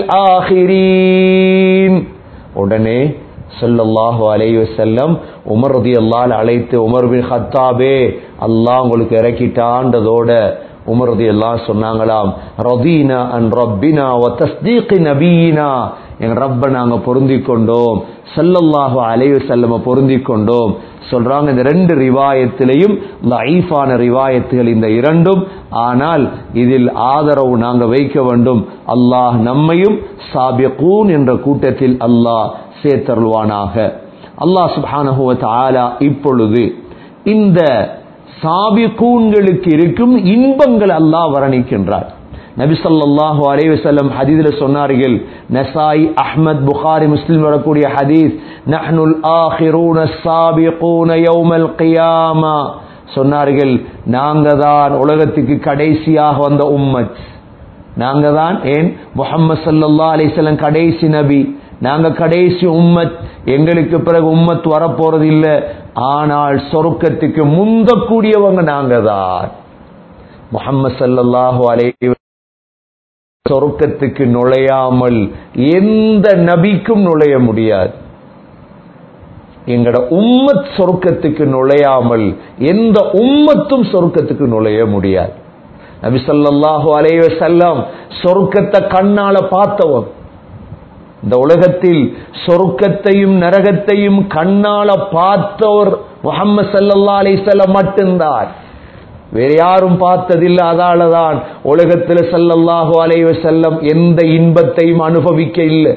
ஆஹிரீன் உடனே ஸல்லல்லாஹு அலைஹி வஸல்லம் உமர் ரதியல்லாஹு அழைத்து உமர் பின் ஹத்தாபே அல்லாஹ் உங்களுக்கு இறக்கிட்டான்றதோட உமர் ரதியல்லாஹு சொன்னாங்களாம் ரதீனா அன் ரப்பினா வ தஸ்தீக் நபியினா எங்க ரப்ப நாங்க பொருந்தி கொண்டோம் ஸல்லல்லாஹு அலைஹி வஸல்லம் பொருந்தி கொண்டோம் சொல்றாங்க இந்த ரெண்டு ரிவாயத்திலையும் லைஃபான ரிவாயத்துகள் இந்த இரண்டும் ஆனால் இதில் ஆதரவு நாங்க வைக்க வேண்டும் அல்லாஹ் நம்மையும் சாபியகூன் என்ற கூட்டத்தில் அல்லாஹ் சேர்த்தருள்வானாக அல்லாஹ் சுப்ஹானஹு வ தஆலா இப்பொழுது இந்த சாபிகூன்களுக்கு இருக்கும் இன்பங்கள் அல்லாஹ் வர்ணிக்கின்றார் நபி ஸல்லல்லாஹு அலைஹி வஸல்லம் ஹதீஸ்ல சொன்னார்கள் நசாய் அஹ்மத் புகாரி முஸ்லிம் வரக்கூடிய ஹதீஸ் நஹ்னுல் ஆஹிரூன ஸாபிகூன யௌமல் கியாமா சொன்னார்கள் நாங்க தான் உலகத்துக்கு கடைசியாக வந்த உம்மத் நாங்க தான் ஏன் முஹம்மது ஸல்லல்லாஹு அலைஹி வஸல்லம் கடைசி நபி நாங்க கடைசி உம்மத் எங்களுக்கு பிறகு உம்மத் வரப்போறது இல்ல ஆனால் சொர்க்கத்துக்கு முந்தக்கூடியவங்க நாங்க தான் முஹம்மது ஸல்லல்லாஹு அலைஹி சொர்க்கத்துக்கு நுழையாமல் எந்த நபிக்கும் நுழைய முடியாது எங்கட உம்மத் சொர்க்கத்துக்கு நுழையாமல் எந்த உம்மத்தும் சொர்க்கத்துக்கு நுழைய முடியாது நபி ஸல்லல்லாஹு அலைஹி வஸல்லம் சொர்க்கத்தை கண்ணால பார்த்தவன் இந்த உலகத்தில் சொர்க்கத்தையும் நரகத்தையும் கண்ணால பார்த்தவர் முகமது சல்லல்லா அலிசல்லம் மட்டும்தான் வேற யாரும் பார்த்ததில்லை அதாலதான் உலகத்தில் சல்லல்லாஹு அலைஹி வஸல்லம் எந்த இன்பத்தையும் அனுபவிக்க இல்லை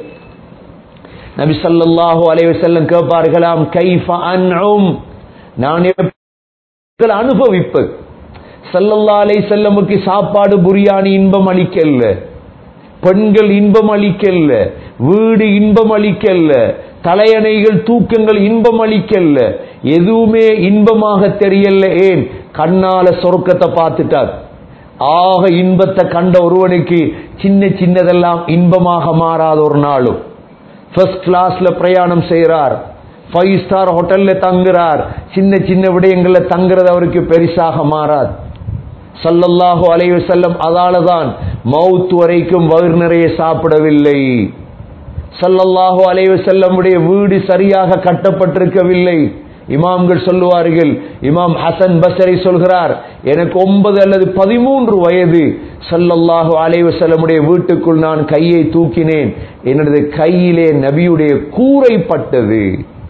நபி ஸல்லல்லாஹு அலைஹி வஸல்லம் கேட்பார்களாம் கைஃப அன்உம் நான் எப்படி அனுபவிப்பது ஸல்லல்லாஹு அலைஹி வஸல்லமுக்கு சாப்பாடு புரியாணி இன்பம் அளிக்கல்ல பெண்கள் இன்பம் அளிக்கல்ல வீடு இன்பம் அளிக்கல்ல தலையணைகள் தூக்கங்கள் இன்பம் அளிக்கல்ல எதுவுமே இன்பமாக தெரியல ஏன் கண்ணால சொர்க்கத்தை பார்த்துட்டார் ஆக இன்பத்தை கண்ட ஒருவனுக்கு சின்ன சின்னதெல்லாம் இன்பமாக மாறாத ஒரு நாளும் ஃபர்ஸ்ட் கிளாஸ்ல பிரயாணம் செய்கிறார் ஃபைவ் ஸ்டார் ஹோட்டல்ல தங்குறார் சின்ன சின்ன விடயங்கள்ல தங்குறது அவருக்கு பெரிசாக மாறாது சல்லல்லாஹு அலைஹி வஸல்லம் அதால தான் மவுத் வரைக்கும் வயிறு நிறைய சாப்பிடவில்லை சல்லல்லாஹு அலைஹி வஸல்லமுடைய வீடு சரியாக கட்டப்பட்டிருக்கவில்லை இமாம்கள் சொல்லுவார்கள் இமாம் ஹசன் பசரி சொல்கிறார் எனக்கு ஒன்பது அல்லது பதிமூன்று வயது சல்லல்லாஹு அலைஹி வஸல்லமுடைய வீட்டுக்குள் நான் கையை தூக்கினேன் என்னது கையிலே நபியுடைய கூரை பட்டது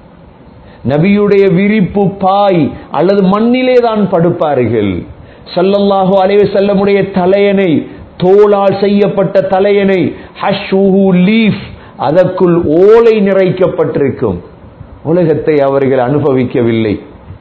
நபியுடைய விரிப்பு பாய் அல்லது மண்ணிலே தான் படுப்பார்கள் சல்லல்லாஹு அலைஹி செல்லமுடைய தலையணை தோளால் செய்யப்பட்ட தலையணை ஹஷ்ஹு லீஃப் அதற்குள் ஓலை நிறைக்கப்பட்டிருக்கும் உலகத்தை அவர்கள் அனுபவிக்கவில்லை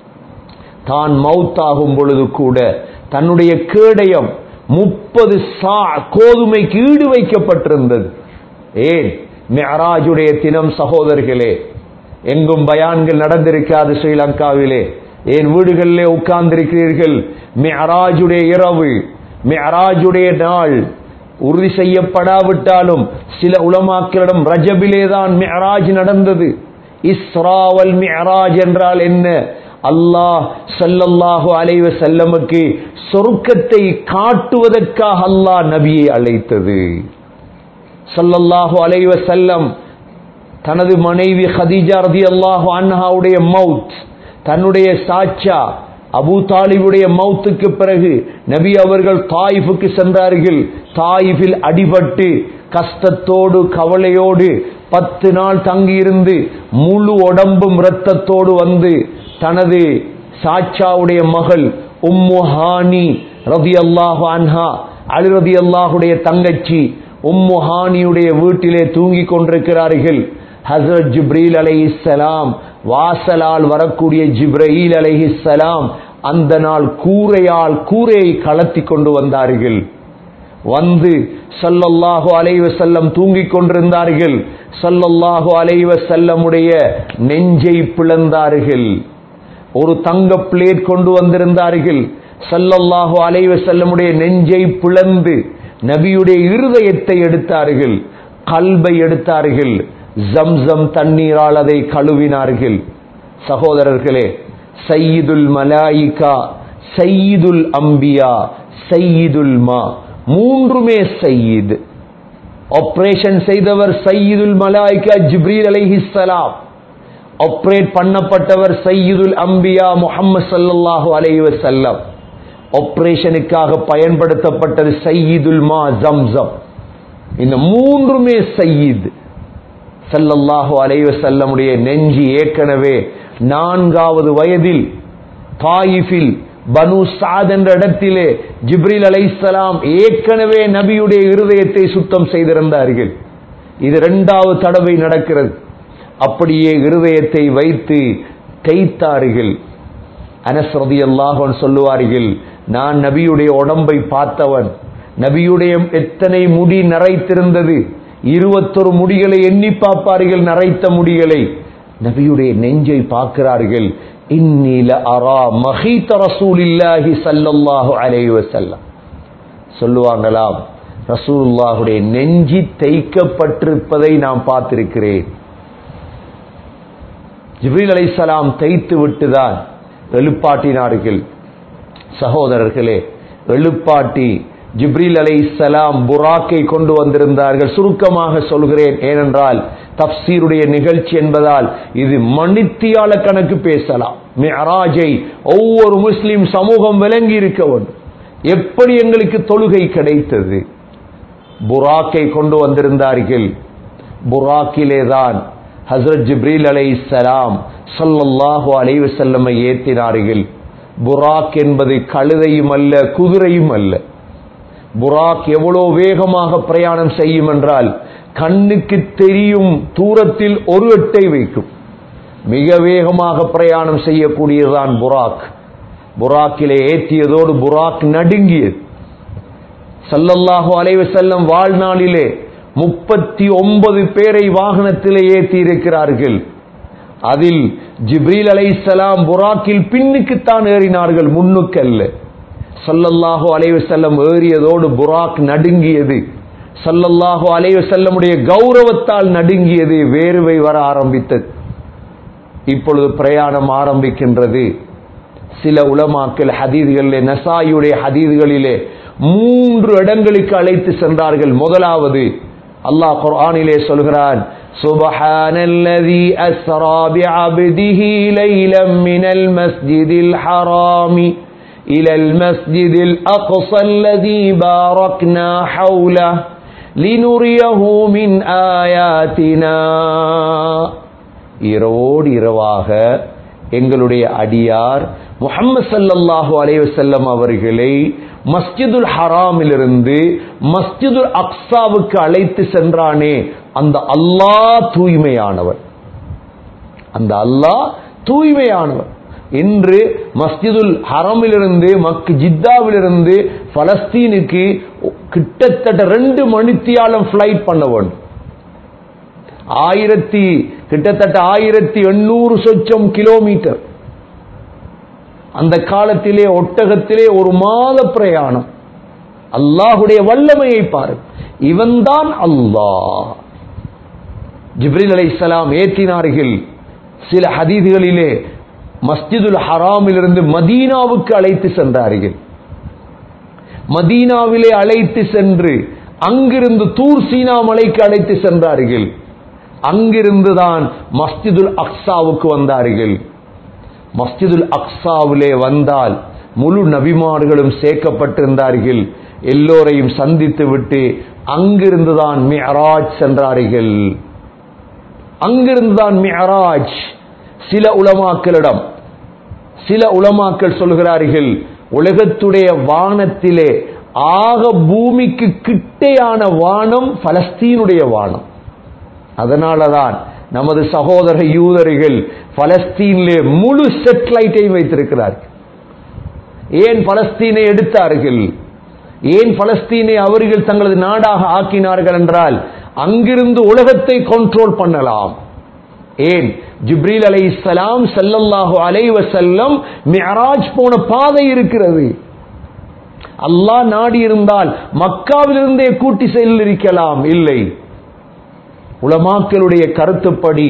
தான் மவுத்தாகும் பொழுது கூட தன்னுடைய கேடயம் முப்பது சா கோதுமைக்கு ஈடு வைக்கப்பட்டிருந்தது ஏன் மெஹராஜுடைய தினம் சகோதரர்களே எங்கும் பயான்கள் நடந்திருக்காது ஸ்ரீலங்காவிலே ஏன் வீடுகளிலே உட்கார்ந்திருக்கிறீர்கள் மெஹராஜுடைய இரவு மெஹராஜுடைய நாள் உறுதி செய்யப்படாவிட்டாலும் சில உலமாக்களிடம் ரஜபிலே தான் மெஹராஜ் நடந்தது இஸ்ராவல் மெஹராஜ் என்றால் என்ன அல்லாஹ் சல்லல்லாஹு அலைவ செல்லமுக்கு சொர்க்கத்தை காட்டுவதற்காக அல்லாஹ் நபியை அழைத்தது சல்லல்லாஹு அலைவ செல்லம் தனது மனைவி ஹதீஜா ரதி அல்லாஹு அன்ஹாவுடைய மவுத் தன்னுடைய சாச்சா அபு தாலிபுடைய மவுத்துக்கு பிறகு நபி அவர்கள் தாயிஃபுக்கு சென்றார்கள் தாயிஃபில் அடிபட்டு கஷ்டத்தோடு கவலையோடு பத்து நாள் தங்கியிருந்து முழு உடம்பும் இரத்தத்தோடு வந்து தனது சாச்சாவுடைய மகள் உம்மு ஹானி ரதி அல்லாஹு அன்ஹா அலி ரதி அல்லாஹுடைய தங்கச்சி உம்மு ஹானியுடைய வீட்டிலே தூங்கிக் கொண்டிருக்கிறார்கள் ஹசரத் ஜிப்ரீல் அலைஹிஸ்ஸலாம் வாசலால் வரக்கூடிய ஜிப்ரீல் அலைஹிஸ்ஸலாம் அந்த நாள் கூரையால் கூரையை கலத்தி கொண்டு வந்தார்கள் வந்து சல்லல்லாஹு அலைவ செல்லம் தூங்கிக் கொண்டிருந்தார்கள் சல்லல்லாஹு அலைவ செல்லமுடைய நெஞ்சை பிளந்தார்கள் ஒரு தங்க பிளேட் கொண்டு வந்திருந்தார்கள் சல்லல்லாஹு அலைவ செல்லமுடைய நெஞ்சை பிளந்து நபியுடைய இருதயத்தை எடுத்தார்கள் கல்பை எடுத்தார்கள் ஜம்சம் தண்ணீரால் அதை கழுவினார்கள் சகோதரர்களே சையீதுல் மலாயிகா சையீதுல் அம்பியா சையீதுல் மா மூன்றுமே சையீத் ஆபரேஷன் செய்தவர் சையீதுல் மலாயிகா ஜிப்ரீல் அலைஹிஸ்ஸலாம் ஆபரேட் பண்ணப்பட்டவர் சையீதுல் அம்பியா முஹம்மது ஸல்லல்லாஹு அலைஹி வஸல்லம் ஆபரேஷனுக்காக பயன்படுத்தப்பட்டது சையீதுல் மா ஜம்சம் இந்த மூன்றுமே சையீத் சல்லல்லாஹு அலைஹி வஸல்லமுடைய நெஞ்சி ஏற்கனவே நான்காவது வயதில் தாயிஃபில் பனு சாத் என்ற இடத்திலே ஜிப்ரில் அலைஹிஸ்ஸலாம் ஏற்கனவே நபியுடைய இருதயத்தை சுத்தம் செய்திருந்தார்கள் இது இரண்டாவது தடவை நடக்கிறது அப்படியே இருதயத்தை வைத்து தேய்த்தார்கள் அனஸ் ரதியல்லாஹு சொல்லுவார்கள் நான் நபியுடைய உடம்பை பார்த்தவன் நபியுடைய எத்தனை முடி நரைத்திருந்தது இருபத்தொரு முடிகளை எண்ணி பார்ப்பார்கள் நரைத்த முடிகளை நபியுடைய நெஞ்சை பார்க்கிறார்கள் இன்னில அரா மஹீத ரசூலில்லாஹி ஸல்லல்லாஹு அலைஹி வஸல்லம் சொல்லுவாங்களாம் ரசூலுல்லாஹுடைய நெஞ்சி தைக்கப்பட்டிருப்பதை நான் பார்த்திருக்கிறேன் ஜிப்ரீல் அலைஹிஸ்ஸலாம் தைத்து விட்டுதான் எழுப்பாட்டினார்கள் சகோதரர்களே எழுப்பாட்டி ஜிப்ரீல் அலைஹிஸ்ஸலாம் புராக்கை கொண்டு வந்திருந்தார்கள் சுருக்கமாக சொல்கிறேன் ஏனென்றால் தப்சீருடைய நிகழ்ச்சி என்பதால் இது மணித்தியால கணக்கு பேசலாம் மிஅராஜை ஒவ்வொரு முஸ்லிம் சமூகம் விளங்கி இருக்க வேண்டும் எப்படி எங்களுக்கு தொழுகை கிடைத்தது புராக்கை கொண்டு வந்திருந்தார்கள் புராக்கிலே தான் ஹசரத் ஜிப்ரீல் அலைஹிஸ்ஸலாம் ஸல்லல்லாஹு அலைஹி வஸல்லமை ஏத்தினார்கள் புராக் என்பது கழுதையும் அல்ல குதிரையும் அல்ல புராக் எவ்வளவு வேகமாக பிரயாணம் செய்யும் என்றால் கண்ணுக்கு தெரியும் தூரத்தில் ஒரு எட்டை வைக்கும் மிக வேகமாக பிரயாணம் செய்யக்கூடியதுதான் புராக் புராக்கிலே ஏற்றியதோடு புராக் நடுங்கியது சல்லல்லாஹு அலைஹி செல்லம் வாழ்நாளிலே முப்பத்தி ஒன்பது பேரை வாகனத்திலே ஏற்றி இருக்கிறார்கள் அதில் ஜிப்ரீல் அலைஹிஸ்ஸலாம் புராக்கில் பின்னுக்குத்தான் ஏறினார்கள் முன்னுக்கல்ல சல்லல்லாஹு அலைஹி செல்லம் ஏறியதோடு புராக் நடுங்கியது சல்லல்லாஹு அலைஹி செல்லமுடைய கௌரவத்தால் நடுங்கியது வேர்வை வர ஆரம்பித்தது இப்பொழுது பிரயாணம் ஆரம்பிக்கின்றது சில உலமாக்கள் ஹதீதுகளிலே நசாயுடைய ஹதீதுகளிலே மூன்று இடங்களுக்கு அழைத்து சென்றார்கள் முதலாவது அல்லாஹ் குர்ஆனிலே சொல்கிறான் سبحان الذي أسرى بعبده ليلا من المسجد الحرام إلى المسجد الأقصى الذي باركنا حوله لنريه من آياتنا இரவோடு இரவாக எங்களுடைய அடியார் முகம்மது சல்லல்லாஹு அலைவசல்லம் அவர்களை மஸ்ஜிதுல் ஹராமிலிருந்து மஸ்ஜிதுல் அக்ஸாவுக்கு அழைத்து சென்றானே அந்த அல்லாஹ் தூய்மையானவர் அந்த அல்லாஹ் தூய்மையானவர் இன்று மஸ்ஜிதுல் ஹரமிலிருந்து மக்கு ஜித்தாவிலிருந்து பலஸ்தீனுக்கு கிட்டத்தட்ட ரெண்டு மணித்தியாலம் பிளைட் பண்ண வேண்டும் ஆயிரத்தி கிட்டத்தட்ட ஆயிரத்தி எண்ணூறு சொச்சம் கிலோமீட்டர் அந்த காலத்திலே ஒட்டகத்திலே ஒரு மாத பிரயாணம் அல்லாஹுடைய வல்லமையை பாரு இவன்தான் அல்லாஹ் ஜிப்ரில் அலைஹிஸ்ஸலாம் ஏற்றினார்கள் சில ஹதீதுகளிலே மஸ்ஜிதுல் ஹராமிலிருந்து மதீனாவுக்கு அழைத்து சென்றார்கள் மதீனாவிலே அழைத்து சென்று அங்கிருந்து தூர் சீனா மலைக்கு அழைத்து சென்றார்கள் அங்கிருந்துதான் மஸ்ஜிதுல் அக்ஸாவுக்கு வந்தார்கள் மஸ்ஜிதுல் அக்ஸாவிலே வந்தால் முழு நபிமார்களும் சேர்க்கப்பட்டிருந்தார்கள் எல்லோரையும் சந்தித்து விட்டு அங்கிருந்துதான் மியராஜ் சென்றார்கள் அங்கிருந்துதான் மியராஜ் சில உலமாக்களிடம் சில உலமாக்கள் சொல்கிறார்கள் உலகத்துடைய வானத்திலே ஆக பூமிக்கு கிட்டையான வானம் பலஸ்தீனுடைய வானம் அதனாலதான் நமது சகோதர யூதர்கள் பலஸ்தீனிலே முழு செட்டலைட்டை வைத்திருக்கிறார்கள் ஏன் பலஸ்தீனை எடுத்தார்கள் ஏன் பலஸ்தீனை அவர்கள் தங்களது நாடாக ஆக்கினார்கள் என்றால் அங்கிருந்து உலகத்தை கண்ட்ரோல் பண்ணலாம் ஏன் ஜிப்ரீல் அலை இஸ்லாம் செல்லல்லாஹு அலைவ செல்லம் மியராஜ் போன பாதை இருக்கிறது அல்லாஹ் நாடி இருந்தால் மக்காவிலிருந்தே கூட்டி செல்லிருக்கலாம் இல்லை உலமாக்களுடைய கருத்துப்படி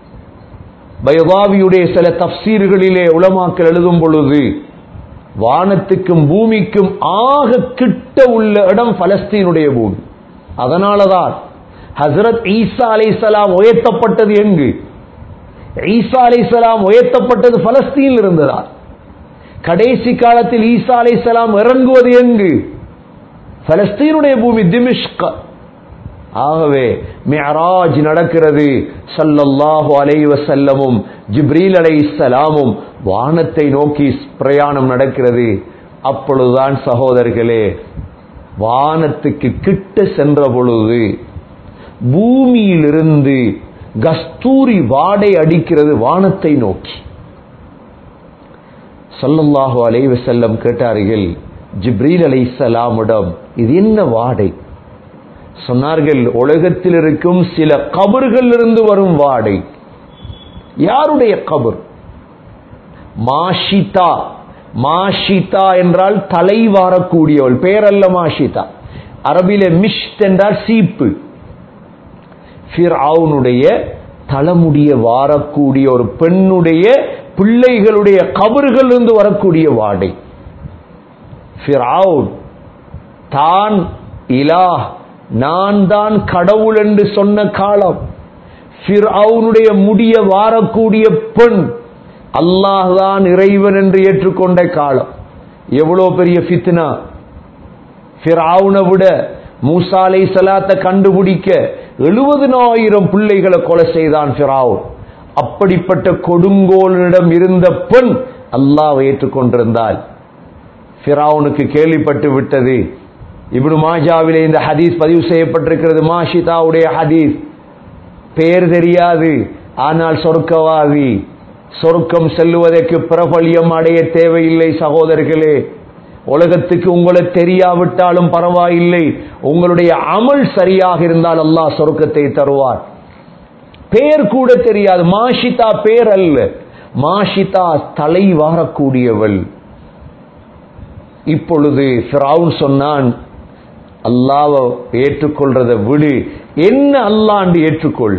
பைவாவியுடைய சில தப்சீர்களிலே உலமாக்கள் எழுதும் பொழுது வானத்துக்கும் பூமிக்கும் ஆக கிட்ட உள்ள இடம் பலஸ்தீனுடைய பூமி அதனாலதான் ஹசரத் ஈசா அலைசலாம் உயர்த்தப்பட்டது எங்கு ஈசா அலைசலாம் உயர்த்தப்பட்டது பலஸ்தீனில் இருந்ததா கடைசி காலத்தில் ஈசா அலைசலாம் இறங்குவது எங்கு பலஸ்தீனுடைய பூமி திமிஷ்க ஆகவே மியராஜ் நடக்கிறது சல்லல்லாஹு அலைஹி வஸல்லமும் ஜிப்ரீல் அலைஹிஸ்ஸலாமும் வானத்தை நோக்கி பிரயாணம் நடக்கிறது அப்பொழுதுதான் சகோதரர்களே வானத்துக்கு கிட்ட சென்ற பொழுது பூமியிலிருந்து கஸ்தூரி வாடை அடிக்கிறது வானத்தை நோக்கி சல்லல்லாஹு அலைஹி வஸல்லம் கேட்டார்கள் ஜிப்ரீல் அலைஹிஸ்ஸலாமிடம் இது என்ன வாடை சொன்னார்கள் உலகத்தில் இருக்கும் சில கபர்கள் இருந்து வரும் வாடை யாருடைய கபர் மாஷிதா மாஷிதா என்றால் தலை வாரக்கூடியவள் பேரல்ல மாஷிதா அரபில மிஷ்ட் என்றால் சீப்பு ஃபிர்ஆவுனுடைய தலைமுடிய வாரக்கூடிய ஒரு பெண்ணுடைய பிள்ளைகளுடைய கபர்கள் இருந்து வரக்கூடிய வாடை ஃபிர்ஆவுன் தான் இலாஹ் நான் தான் கடவுள் என்று சொன்ன காலம் ஃபிர்ஆவுனுடைய முடிய வாரக்கூடிய பெண் அல்லாஹ் தான் இறைவன் என்று ஏற்றுக்கொண்ட காலம் எவ்வளவு பெரிய ஃபித்னா ஃபிர்ஆவுனை விட மூசா அலை சலாத்தை கண்டுபிடிக்க எழுபதினாயிரம் பிள்ளைகளை கொலை செய்தான் ஃபிராவுன் அப்படிப்பட்ட கொடுங்கோலனிடம் இருந்த பெண் அல்லாஹ் ஏற்றுக்கொண்டிருந்தால் ஃபிராவுனுக்கு கேள்விப்பட்டு விட்டது இப்னு மாஜாவிலே இந்த ஹதீஸ் பதிவு செய்யப்பட்டிருக்கிறது மாஷிதாவுடைய ஹதீஸ் பேர் தெரியாது ஆனால் சொர்க்கவாதி சொர்க்கம் செல்லுவதற்கு பிரபல்யம் அடைய தேவையில்லை சகோதரர்களே உலகத்துக்கு உங்களை தெரியாவிட்டாலும் பரவாயில்லை உங்களுடைய அமல் சரியாக இருந்தால் அல்லாஹ் சொர்க்கத்தை தருவார் பேர் கூட தெரியாது மாஷிதா பேர் அல்ல மாஷிதா தலை வாரக்கூடியவள் இப்பொழுது ஃபிரௌன் சொன்னான் அல்லாவை ஏற்றுக்கொள்றதை விடு என்ன அல்லாண்டு ஏற்றுக்கொள்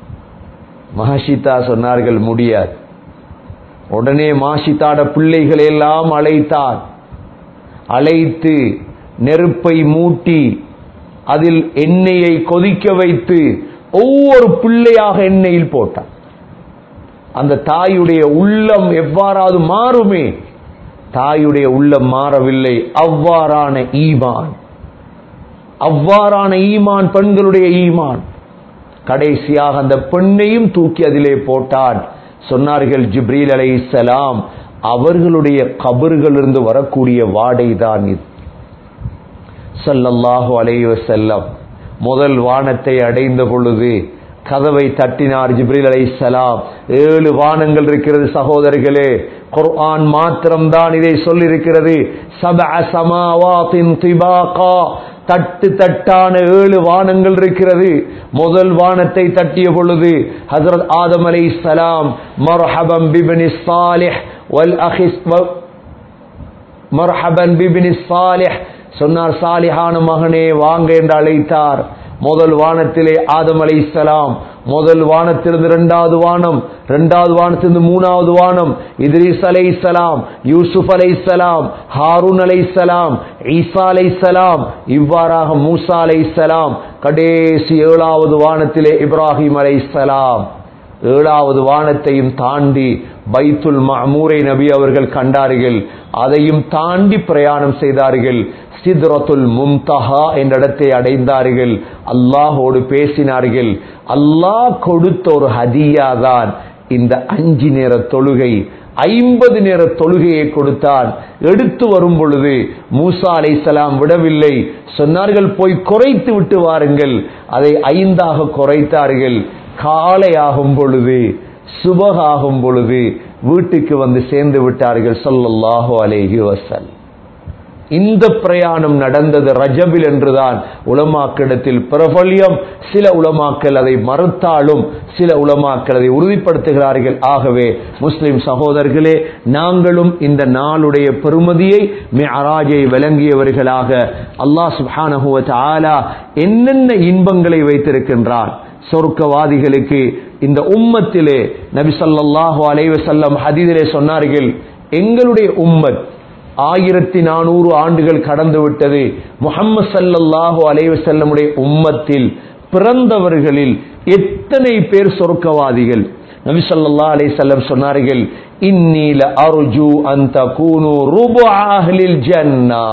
மஹஷிதா சொன்னார்கள் முடியாது உடனே மாஷிதாட பிள்ளைகளை எல்லாம் அழைத்தார் அழைத்து நெருப்பை மூட்டி அதில் எண்ணெயை கொதிக்க வைத்து ஒவ்வொரு பிள்ளையாக எண்ணெயில் போட்டார் அந்த தாயுடைய உள்ளம் எவ்வாறாவது மாறுமே தாயுடைய உள்ளம் மாறவில்லை அவ்வாறான ஈமான் அவ்வாறான ஈமான் பெண்களுடைய ஈமான் கடைசியாக அந்த பெண்ணையும் தூக்கி அதிலே போட்டான் சொன்னார்கள் ஜிப்ரீல் அலைஹிஸ்ஸலாம் அவர்களுடைய கபர்களிலிருந்து வரக்கூடிய வாடை தான் இது ஸல்லல்லாஹு அலைஹி வஸல்லம் முதல் வானத்தை அடைந்த பொழுது கதவை தட்டினார் ஜிப்ரீல் அலைஹிஸ்ஸலாம் ஏழு வானங்கள் இருக்கிறது சகோதரர்களே குர்ஆன் மாத்திரம்தான் இதை சொல்லியிருக்கிறது சபஅ சமாவாத்தின் திபாகா தட்டு தட்டான ஏழு வானங்கள் இருக்கிறது முதல் வானத்தை தட்டிய பொழுது ஹசரத் ஆதம் அலை சலாம் மர்ஹபம் பிபினி சாலிஹ் வல் அஹிஸ் மர்ஹபன் பிபினி சாலிஹ் சொன்னார் சாலிஹான மகனே வாங்க என்று அழைத்தார் முதல் வானத்திலே ஆதம் அலை சலாம் முதல் வானத்திலிருந்து இரண்டாவது வானம் இரண்டாவது வானத்திலிருந்து மூணாவது வானம் இத்ரீஸ் அலை சலாம் யூசுப் அலை சலாம் ஹாரூன் அலை சலாம் ஈசா அலை சலாம் இவ்வாறாக மூசா அலை சலாம் கடைசி ஏழாவது வானத்திலே இப்ராஹிம் அலை சலாம் ஏழாவது வானத்தையும் தாண்டி பைத்துல் மஹமூரை நபி அவர்கள் கண்டார்கள் அதையும் தாண்டி பிரயாணம் செய்தார்கள் சித்ரத்துல் மும்தஹா என்ற இடத்தை அடைந்தார்கள் அல்லாஹோடு பேசினார்கள் அல்லாஹ் கொடுத்த ஒரு ஹதியா தான் இந்த அஞ்சு நேர தொழுகை ஐம்பது நேர தொழுகையை கொடுத்தான் எடுத்து வரும் பொழுது மூசா அலை சலாம் விடவில்லை சொன்னார்கள் போய் குறைத்து விட்டு வாருங்கள் அதை ஐந்தாக குறைத்தார்கள் காலை ஆகும் பொழுது சுபகாகும் பொழுது வீட்டுக்கு வந்து சேர்ந்து விட்டார்கள் சொல்லல்லாஹு அலேஹி வசல் இந்த பிரயாணம் நடந்தது ரஜபில் என்றுதான் உலமாக்கிடத்தில் பிரபல்யம் சில உலமாக்கள் அதை மறுத்தாலும் சில உலமாக்கள் அதை உறுதிப்படுத்துகிறார்கள் ஆகவே முஸ்லிம் சகோதரர்களே நாங்களும் இந்த நாளுடைய பெருமதியை மிஅராஜை விளங்கியவர்களாக அல்லாஹ் சுப்ஹானஹு வ தஆலா என்னென்ன இன்பங்களை வைத்திருக்கின்றான் சொர்க்கவாதிகளுக்கு இந்த உம்மத்திலே நபி ஸல்லல்லாஹு அலைஹி வஸல்லம் ஹதீஸிலே சொன்னார்கள் எங்களுடைய உம்மத் ஆயிரத்தி நானூறு ஆண்டுகள் கடந்து விட்டது முகம்மது சல்லல்லாஹு அலைஹி வஸல்லமுடைய உம்மத்தில் பிறந்தவர்களில் எத்தனை பேர் சொர்க்கவாதிகள் நபி ஸல்லல்லாஹு அலைஹி வஸல்லம் சொன்னார்கள் இன்னீல அர்ஜு அன் தகூனு ருபு அஹ்லில் ஜன்னா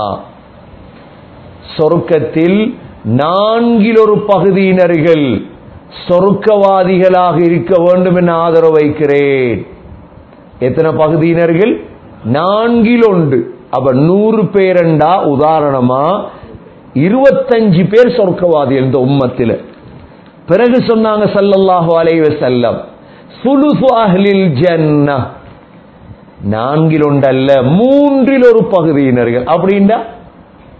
சொர்க்கத்தில் நான்கில் ஒரு பகுதியினர்கள் சொர்க்கவாதிகளாக இருக்க வேண்டும் என ஆதரவு வைக்கிறேன் எத்தனை பகுதியினர்கள் நான்கில் ஒன்று அப்ப நூறு பேரண்டா உதாரணமா இருபத்தஞ்சு பேர் சொர்க்கவாதி இந்த உம்மத்தில் பிறகு சொன்னாங்க சல்லல்லாஹு அலைஹி வஸல்லம் சுலுசு அஹ்லில் ஜன்னா நான்கில் ஒன்றல்ல மூன்றில் ஒரு பகுதியினர்கள் அப்படின்னா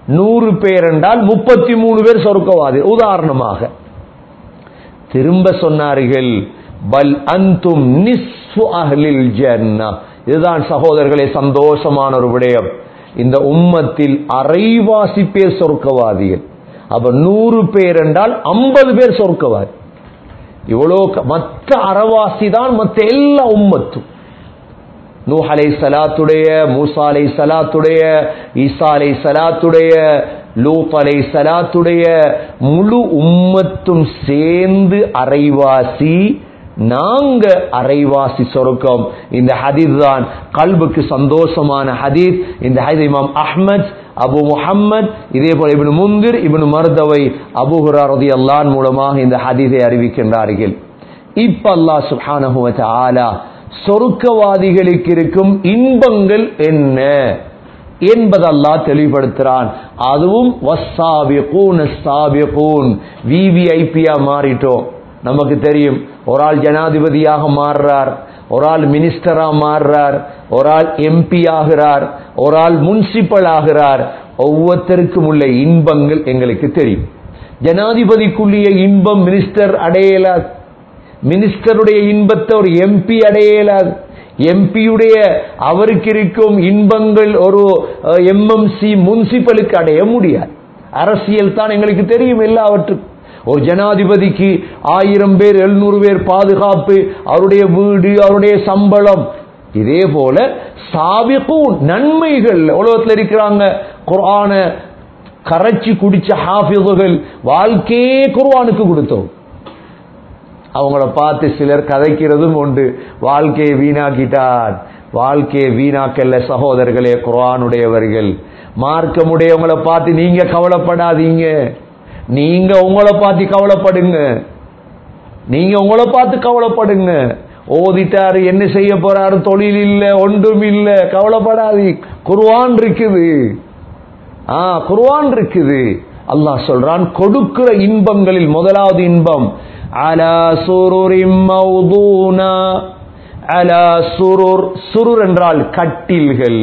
நூறு பேர் என்றால் முப்பத்தி மூணு பேர் சொர்க்கவாதி உதாரணமாக திரும்ப சொன்னார்கள் பல் அந்தும் நிஸ்ஃபு அஹ்லில் ஜன்னா இதுதான் சகோதரர்களே சந்தோஷமான ஒரு விடயம் இந்த உம்மத்தில் அரைவாசி பேர் சொர்க்கவாதிகள் அப்ப நூறு பேர் என்றால் ஐம்பது பேர் சொர்க்கவாதி இவ்வளோ க- மற்ற அறவாசி தான் மற்ற எல்லா உம்மத்தும் நூஹ் அலை சலாத்துடைய மூசா அலை சலாத்துடைய ஈசா அலை சலாத்துடைய லூத் அலை சலாத்துடைய முழு உம்மத்தும் சேர்ந்து அரைவாசி நாங்க அரைவாசி சொருக்கம் இந்த ஹதீஸ் தான் கல்புக்கு சந்தோஷமான ஹதீஸ் இந்த ஹதீஸ் இமாம் அஹ்மத் அபு முஹம்மத் இதே போல இப்னு முந்திர் இப்னு மர்தவை அபு ஹுராரதி அல்லான் மூலமாக இந்த ஹதீஸை அறிவிக்கின்றார்கள் இப்ப அல்லாஹ் சுப்ஹானஹு வ தஆலா சொர்க்கவாதிகளுக்கு இருக்கும் இன்பங்கள் என்ன என்பது அல்லாஹ் தெளிவுபடுத்துறான் அதுவும் வஸ்ஸாபிகூன் அஸ்ஸாபிகூன் விவிஐபியா மாறிட்டோம் நமக்கு தெரியும் ஒரு ஆள் ஜனாதிபதியாக மாறுறார் ஒரு ஆள் மினிஸ்டரா மாறுறார் ஒரு ஆள் எம்பி ஆகிறார் ஒரு ஆள் முன்சிபல் ஆகிறார் ஒவ்வொருத்தருக்கும் உள்ள இன்பங்கள் எங்களுக்கு தெரியும் ஜனாதிபதிக்குள்ளிய இன்பம் மினிஸ்டர் அடையலாது மினிஸ்டருடைய இன்பத்தை ஒரு எம்பி அடையலாது எம்பியுடைய அவருக்கு இருக்கும் இன்பங்கள் ஒரு எம்எம்சி முன்சிபலுக்கு அடைய முடியாது அரசியல் தான் எங்களுக்கு தெரியும் எல்லாவற்றுக்கும் ஒரு ஜனாதிபதிக்கு ஆயிரம் பேர் எழுநூறு பேர் பாதுகாப்பு அவருடைய வீடு அவருடைய சம்பளம் இதே போல சாபிக்கும் நன்மைகள் உலகத்தில் இருக்கிறாங்க குர்ஆன கரைச்சி குடிச்ச ஹாஃபிதுகள் வாழ்க்கையே குர்ஆனுக்கு கொடுத்தோம் அவங்கள பார்த்து சிலர் கதைக்கிறதும் உண்டு வாழ்க்கையை வீணாக்கிட்டார் வாழ்க்கையை வீணாக்கல்ல சகோதரர்களே குர்ஆனுடையவர்கள் மார்க்கமுடையவங்களை பார்த்து நீங்க கவலைப்படாதீங்க நீங்க உங்களை பார்த்து கவலைப்படுங்க நீங்க உங்களை பார்த்து கவலைப்படுங்க ஓதிட்டாரு என்ன செய்ய போறாரு தொழில் இல்ல ஒன்றும் இல்ல கவலைப்படாதீ குர்ஆன் இருக்குது ஆ குர்ஆன் இருக்குது அல்லாஹ் சொல்றான் கொடுக்கிற இன்பங்களில் முதலாவது இன்பம் அலா சுருரின் மௌதூனா அலா சுருர் சுருர் என்றால் கட்டில்கள்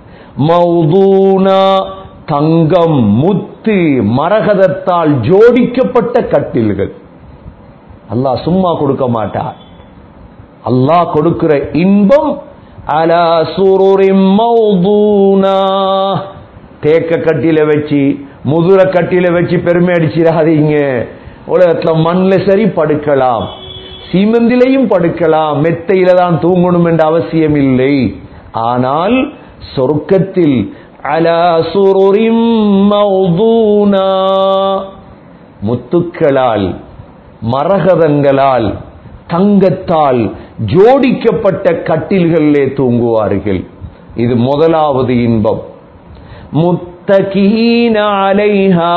மௌதூனா தங்கம் முத்து மரகதத்தால் ஜோடிக்கப்பட்ட கட்டில்கள் அல்லாஹ் சும்மா கொடுக்க மாட்டார் அல்லாஹ் கொடுக்கிற இன்பம் அலா சுருரின் மௌதூனா தேக்க கட்டில வச்சு முதுர கட்டில வச்சு பெருமை அடிச்சிடாதீங்க உலகத்துல மண்ணில் சரி படுக்கலாம் சீமந்திலையும் படுக்கலாம் மெத்தையில தான் தூங்கணும் என்ற அவசியம் இல்லை ஆனால் சொர்க்கத்தில் அலா சுருரின் மௌதூனா முத்துக்களால் மரகதங்களால் தங்கத்தால் ஜோடிக்கப்பட்ட கட்டில்களிலே தூங்குவார்கள் இது முதலாவது இன்பம் முத்தகீன அலைஹா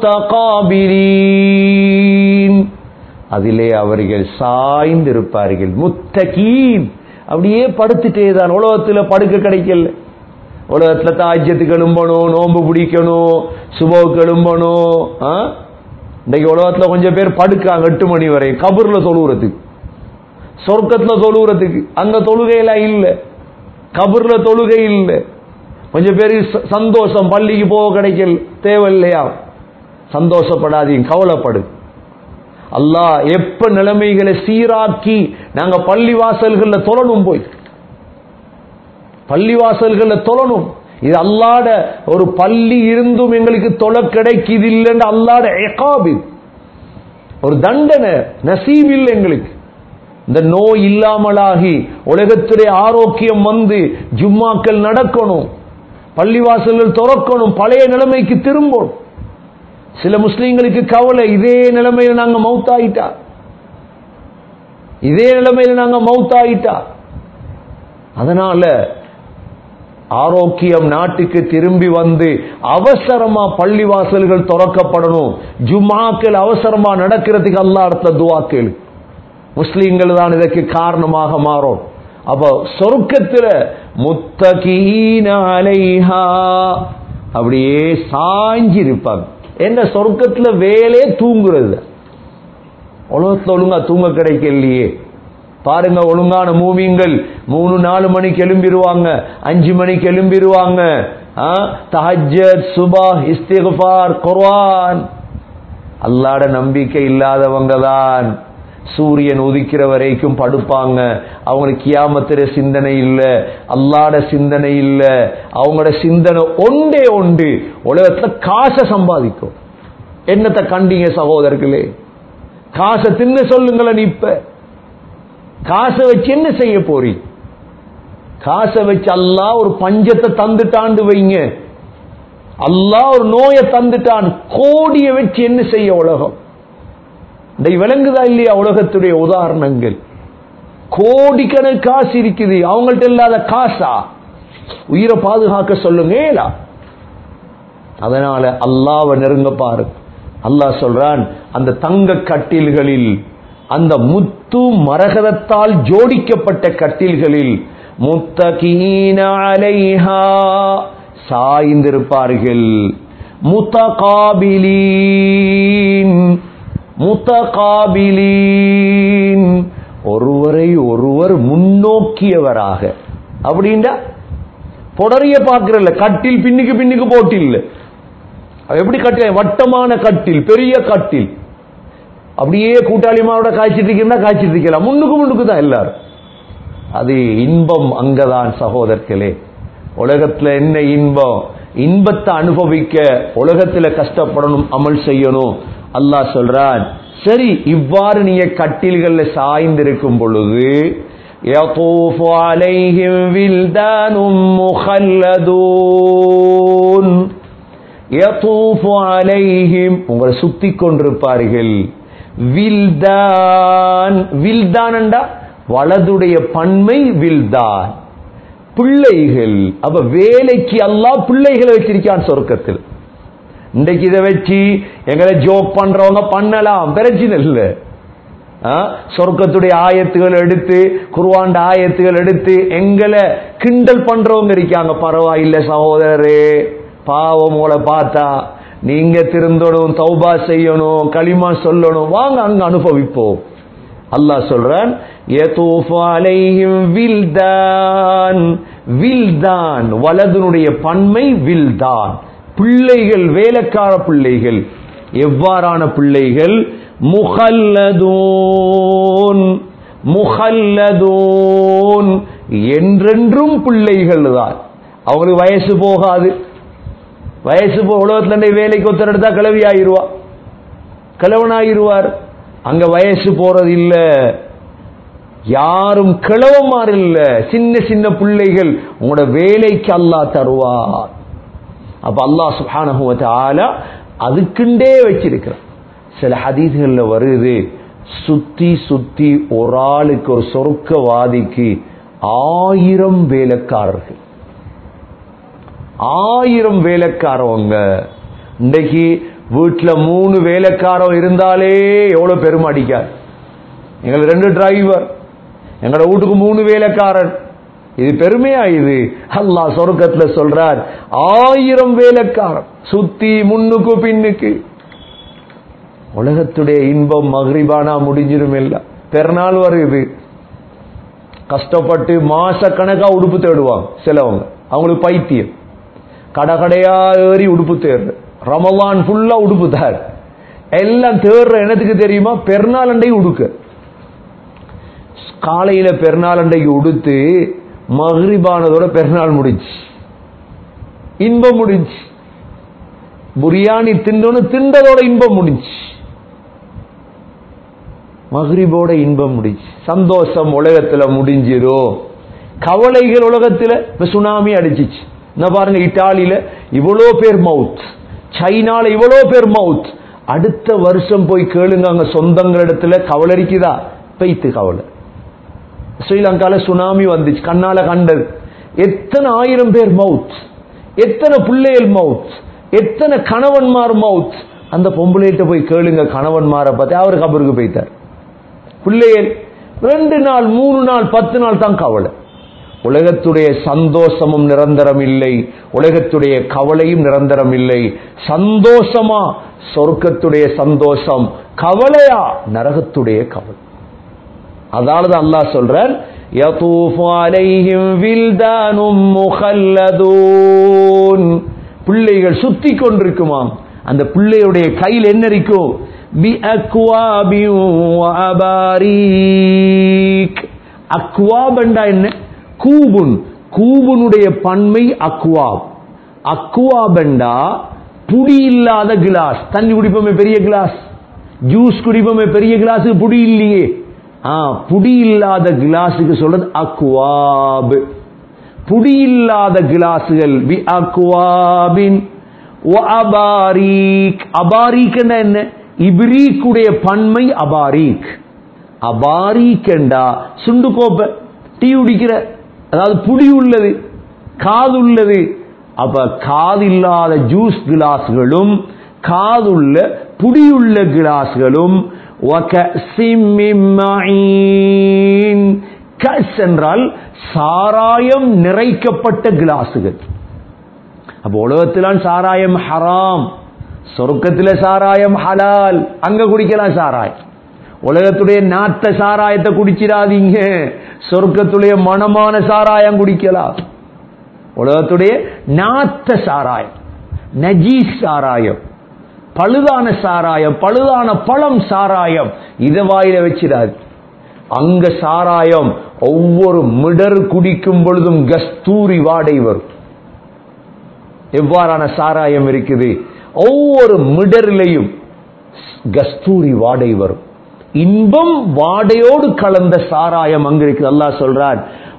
முத்தகாபிரீன் அதிலே அவர்கள் சாய்ந்திருப்பார்கள் முத்தகீன் அப்படியே படுத்துட்டே தான் உலகத்தில் படுக்க கிடைக்கல உலகத்தில் தாஜ்யத்துக்கு எழும்பணும் நோன்பு பிடிக்கணும் சுபவுக்கு எழும்பணும் ஆ? இன்றைக்கு உலகத்தில் கொஞ்சம் பேர் படுக்காங்க எட்டு மணி வரை கபூர்ல தொழுகிறதுக்கு சொர்க்கத்துல தொழுகிறதுக்கு அங்க தொழுகையெல்லாம் இல்ல கபூர்ல தொழுகை இல்லை கொஞ்சம் பேருக்கு ச- சந்தோஷம் பள்ளிக்கு போக கிடைக்கல தேவையில்லையா சந்தோஷப்படாதீங்க கவலைப்படு அல்லாஹ் எப்ப நிலைமைகளை சீராக்கி நாங்க பள்ளி வாசல்கள்ல தொழணும் போய் பள்ளி வாசல்கள்ல தொழணும் இது அல்லாட ஒரு பள்ளி இருந்தும் எங்களுக்கு தொழ கிடைக்குது இல்லைன்னு அல்லாட எகாபி ஒரு தண்டனை நசீப் இல்லை எங்களுக்கு இந்த நோய் இல்லாமலாகி உலகத்துடைய ஆரோக்கியம் வந்து ஜும்மாக்கள் நடக்கணும் பள்ளிவாசல்கள் திறக்கணும் பழைய நிலைமைக்கு திரும்பணும் சில முஸ்லீம்களுக்கு கவலை இதே நிலைமையில நாங்க மௌத்தாயிட்டா இதே நிலைமையில நாங்க மௌத்தாயிட்டா அதனால ஆரோக்கியம் நாட்டுக்கு திரும்பி வந்து அவசரமா பள்ளிவாசல்கள் திறக்கப்படணும் ஜும்மாக்கள் அவசரமா நடக்கிறதுக்கு அல்லா இடத்துல துவா கேளு முஸ்லீம்கள் தான் இதற்கு காரணமாக மாறும் அப்ப சொர்க்கத்துல முத்தகீன அலைஹா அப்படியே சாஞ்சி இருப்பாங்க என்ன சொர்க்கத்துல வேலையே தூங்குறது உலகத்துல ஒழுங்கா தூங்க கிடைக்கலையே பாருங்க ஒழுங்கான மூவிங்கள் மூணு நாலு மணிக்கு எழும்பிடுவாங்க அஞ்சு மணிக்கு எழும்பிடுவாங்க தஹஜத் சுபா இஸ்திகுபார் குர்ஆன் அல்லாட நம்பிக்கை இல்லாதவங்க தான் சூரியன் உதிக்கிற வரைக்கும் படுப்பாங்க அவங்களுக்கு கியாமத்திர சிந்தனை இல்ல அல்லாட சிந்தனை இல்ல அவங்களோட சிந்தனை ஒன்றே ஒன்று உலகத்துல காசை சம்பாதிக்கும் என்னத்தை கண்டீங்க சகோதரர்களே காசை தின்னு சொல்லுங்களேன் இப்ப காசை வச்சு என்ன செய்ய போறீ காசை வச்சு அல்லாஹ் ஒரு பஞ்சத்தை தந்துட்டாண்டு வைங்க அல்லாஹ் ஒரு நோயை தந்துட்டான் கோடியை வச்சு என்ன செய்ய உலகம் இதை விளங்குதா இல்லையா உலகத்துடைய உதாரணங்கள் கோடிக்கணக்கு காசு இருக்குது அவங்கள்ட்ட இல்லாத காசா உயிரை பாதுகாக்க சொல்லுங்க ஏலா அதனால அல்லாவை நெருங்க பாரு அல்லாஹ் சொல்றான் அந்த தங்க கட்டில்களில் அந்த முத்து மரகதத்தால் ஜோடிக்கப்பட்ட கட்டில்களில் முத்தகீன அலைஹா சாய்ந்திருப்பார்கள் முத்தகாபிலீன் முத்தகாபிலீன் ஒருவரை ஒருவர் முன்னோக்கியவராக அப்படின்னா புடரிய பார்க்கறல்ல கட்டில் பின்னுக்கு பின்னுக்கு போட்டில்ல அது எப்படி கட்டில் வட்டமான கட்டில் பெரிய கட்டில் அப்படியே கூட்டாளிமாவோட காய்ச்சிட்டு இருக்கா காய்ச்சிட்டு இருக்கலாம் முன்னுக்கு முன்னுக்கு தான் எல்லாரும் அது இன்பம் அங்கதான் சகோதரர்களே உலகத்துல என்ன இன்பம் இன்பத்தை அனுபவிக்க உலகத்துல கஷ்டப்படணும் அமல் செய்யணும் அல்லாஹ் சொல்றான் சரி இவ்வாறு நீங்க கட்டில்கள்ல சாய்ந்திருக்கும் பொழுது يطوف عليهم ولدان مخلدون يطوف عليهم உங்களை சுத்தி கொண்டிருப்பார்கள் வில்தான் வில்தான் வலதுடைய பன்மை வில்தான் பிள்ளைகள் அப்ப வேலைக்கு அல்லாஹ் பிள்ளைகளை வச்சிருக்கான் சொர்க்கத்தில் இன்றைக்கு இதை வச்சு எங்களை ஜோக் பண்றவங்க பண்ணலாம் பிரச்சனை இல்லை சொர்க்கத்துடைய ஆயத்துகள் எடுத்து குருவாண்ட ஆயத்துகள் எடுத்து எங்களை கிண்டல் பண்றவங்க இருக்காங்க பரவாயில்ல சகோதரரே பாவம் உங்களை பார்த்தா நீங்க திருந்தணும் தௌபா செய்யணும் களிமா சொல்லணும் வாங்க அங்க அனுபவிப்போம் அல்லாஹ் சொல்றான் வில்தான் வில்தான் வலதுனுடைய பன்மை வில்தான் பிள்ளைகள் வேலைக்கார பிள்ளைகள் எவ்வாறான பிள்ளைகள் முகல்லதூன் முகல்லதூன் என்றென்றும் பிள்ளைகள் தான் அவங்களுக்கு வயசு போகாது வயசு போ உலகத்துல வேலைக்கு ஒருத்தர் எடுத்தா கிளவி ஆயிருவா கிழவனாயிருவார் அங்க வயசு போறது இல்ல யாரும் கிழவமாறு இல்ல சின்ன சின்ன பிள்ளைகள் உங்களோட வேலைக்கு அல்லாஹ் தருவார் அப்ப அல்லாஹ் சுப்ஹானஹு வ தஆலா அதுக்குண்டே வச்சிருக்கிறார் சில ஹதீஸ்கள்ல வருது சுத்தி சுத்தி ஒரு ஆளுக்கு ஒரு சொர்க்கவாதிக்கு ஆயிரம் வேலைக்காரர்கள் ஆயிரம் வேலைக்காரவங்க இன்றைக்கு வீட்டுல மூணு வேலைக்காரம் இருந்தாலே எவ்வளவு பெருமை அடிக்காது எங்களுக்கு ரெண்டு டிரைவர் எங்களோட வீட்டுக்கு மூணு வேலைக்காரன் இது பெருமையா இது அல்லாஹ் சொர்க்கத்துல சொல்றார் ஆயிரம் வேலைக்காரன் சுத்தி முன்னுக்கு பின்னுக்கு உலகத்துடைய இன்பம் மகிரிபானா முடிஞ்சிரும் இல்ல பெருநாள் வருது கஷ்டப்பட்டு மாச கணக்கா உடுப்பு தேடுவாங்க சிலவங்க அவங்களுக்கு பைத்தியம் கடை கடையா ஏறி உடுப்பு தேடுற ரமலான் ஃபுல்லா உடுப்பு தார் எல்லாம் தேடுற என்னத்துக்கு தெரியுமா பெருநாள் அண்டைக்கு உடுக்க காலையில பெருநாள் அண்டைக்கு உடுத்து மகிரிபானதோட பெருநாள் முடிஞ்சு இன்பம் முடிஞ்சு புரியாணி தின்னோன்னு தின்றதோட இன்பம் முடிஞ்சு மகிரிபோட இன்பம் முடிஞ்சு சந்தோஷம் உலகத்துல முடிஞ்சிரும் கவலைகள் உலகத்துல இப்ப சுனாமி அடிச்சிச்சு என்ன பாருங்க இட்டாலியில இவ்வளோ பேர் மவுத் சைனால இவ்வளோ பேர் மவுத் அடுத்த வருஷம் போய் கேளுங்க அங்க சொந்தங்கள் இடத்துல கவலை இருக்குதா பெய்த்து கவலை ஸ்ரீலங்கால சுனாமி வந்துச்சு கண்ணால கண்டது எத்தனை ஆயிரம் பேர் மவுத் எத்தனை பிள்ளைகள் மவுத் எத்தனை கணவன்மார் மவுத் அந்த பொம்பளைகிட்ட போய் கேளுங்க கணவன்மாரை பத்தி அவர் கபருக்கு போய்த்தார் பிள்ளைகள் ரெண்டு நாள் மூணு நாள் பத்து நாள் தான் கவலை உலகத்துடைய சந்தோஷமும் நிரந்தரம் இல்லை உலகத்துடைய கவலையும் நிரந்தரம் இல்லை சந்தோஷமா சொர்க்கத்துடைய சந்தோஷம் கவலையா நரகத்துடைய கவலை அதாவது அல்லாஹ் சொல்றார் يطوف عليهم وِلْدَانٌ مُخَلَّدُونَ பிள்ளைகள் சுத்தி கொண்டிருக்குமாம் அந்த பிள்ளையுடைய கையில் என்ன இருக்கும் بِأَكْوَابٍ وَأَبَارِيكَ அக்வாப் என்றா என்ன கூபுன் கூபுனுடைய பன்மை அக்வாப் அக்வாப் என்றா புடி இல்லாத கிளாஸ் தண்ணி குடிப்போமே பெரிய கிளாஸ் ஜூஸ் குடிப்போமே பெரிய கிளாஸ் புடி இல்லையே ஆ புடி இல்லாத கிளாஸுக்கு சொல்றது அக்வாப் புடி இல்லாத கிளாஸுகள் பி அக்வாபின் அபாரீக் அபாரீக் என்ன இப்ரீக்குடைய பன்மை அபாரீக் அபாரீக் என்றா சுண்டு கோப்பை டீ குடிக்கிற அதாவது புடி உள்ளது காது உள்ளது அப்ப காது இல்லாத ஜூஸ் கிளாஸ்களும் காதுள்ள புடியுள்ள கிளாஸ்களும் கஸ் என்றால் சாராயம் நிறைக்கப்பட்ட கிளாஸுகள் அப்ப உலகத்திலான் சாராயம் ஹராம் சொர்க்கத்தில சாராயம் ஹலால் அங்க குடிக்கலாம் சாராயம் உலகத்துடைய நாட்ட சாராயத்தை குடிச்சிடாதீங்க சொர்க்கத்துடைய மனமான சாராயம் குடிக்கலாம் உலகத்துடைய நாட்ட சாராயம் நஜீஸ் சாராயம் பழுதான சாராயம் பழுதான பழம் சாராயம் இத வாயில வச்சிடாது அங்க சாராயம் ஒவ்வொரு மிடர் குடிக்கும் பொழுதும் கஸ்தூரி வாடை வரும் எவ்வாறான சாராயம் இருக்குது ஒவ்வொரு மிடரிலையும் கஸ்தூரி வாடை வரும் இன்பம் வாடையோடு கலந்த சாராயம் அங்க இருக்குது அல்லாஹ் சொல்றான்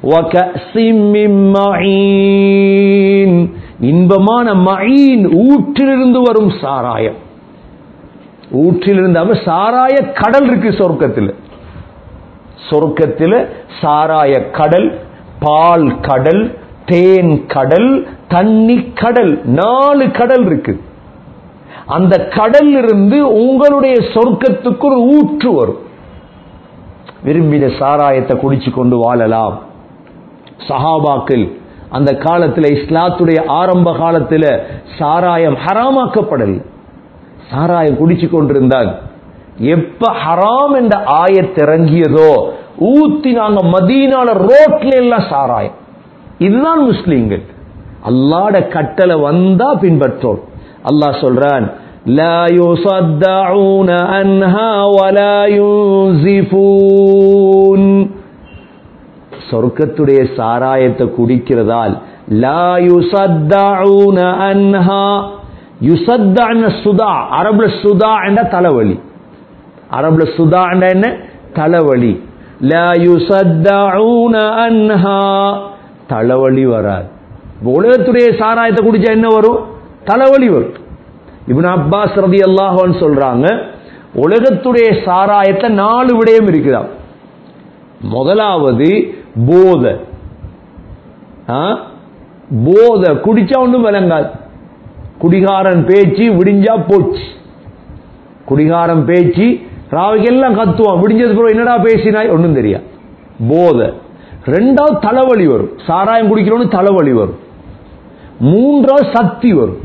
இன்பமான மயின் ஊற்றிலிருந்து வரும் சாராயம் ஊற்றிலிருந்து அவ சாராய கடல் இருக்கு சொர்க்கத்தில் சொர்க்கத்தில் சாராய கடல் பால் கடல் தேன் கடல் தண்ணி கடல் நாலு கடல் இருக்கு அந்த கடல் இருந்து உங்களுடைய சொர்க்கத்துக்கு ஒரு ஊற்று வரும் விரும்பின சாராயத்தை குடிச்சு கொண்டு வாழலாம் சஹாபாக்கள் அந்த காலத்தில் இஸ்லாத்துடைய ஆரம்ப காலத்தில் சாராயம் ஹராமாக்கப்படல சாராயம் குடிச்சு கொண்டிருந்தால் எப்ப ஹராம் என்ற ஆயத்திறங்கியதோ ஊத்தி நாங்க மதீனால ரோட்ல எல்லாம் சாராயம் இதுதான் முஸ்லீம்கள் அல்லாட கட்டளை வந்தா பின்பற்றோம் அல்லாஹ் சொல்றான் لا يصدعون عنها ولا ينزفون சொர்க்கத்துடைய சாராயத்தை குடிக்கிறதால் லா யுசத்தஊன அன்ஹா யுசத்தன சுதா அரபுல சுதா என்ற தலைவலி அரபுல சுதா என்ற என்ன தலைவலி லா யுசத்தஊன அன்ஹா தலைவலி வராது உலகத்துடைய சாராயத்தை குடிச்சா என்ன வரும் தலைவலி வரும் இப்னு அப்பாஸ் ரதி அல்லாஹான்னு சொல்றாங்க உலகத்துடைய சாராயத்தை நாலு விடயம் இருக்குதாம் முதலாவது போத போத குடிச்சா ஒன்றும் விளங்காது குடிகாரன் பேச்சு விடிஞ்சா போச்சு குடிகாரன் பேச்சு ராவைக்கெல்லாம் கத்துவான் விடிஞ்சது பிறகு என்னடா பேசினாய் ஒன்றும் தெரியா போத ரெண்டாவது தலைவலி வரும் சாராயம் குடிக்கிறோன்னு தலைவலி வரும் மூன்றாவது சக்தி வரும்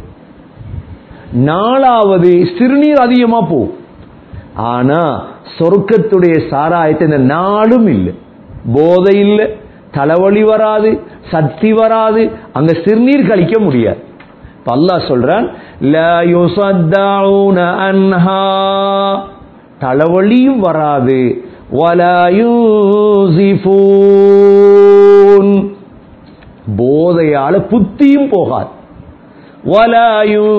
நாலாவது சிறுநீர் அதிகமா போகும் ஆனா சொர்க்கத்துடைய சாராயத்தை இந்த நாளும் இல்லை போதை இல்லை தலைவலி வராது சக்தி வராது அங்க சிறுநீர் கழிக்க முடியாது இப்ப அல்லாஹ் சொல்றான் லா யுசத்தஊன அன்ஹா தலைவலியும் வராது வலா யூசிஃபூன் போதையால புத்தியும் போகாது வலா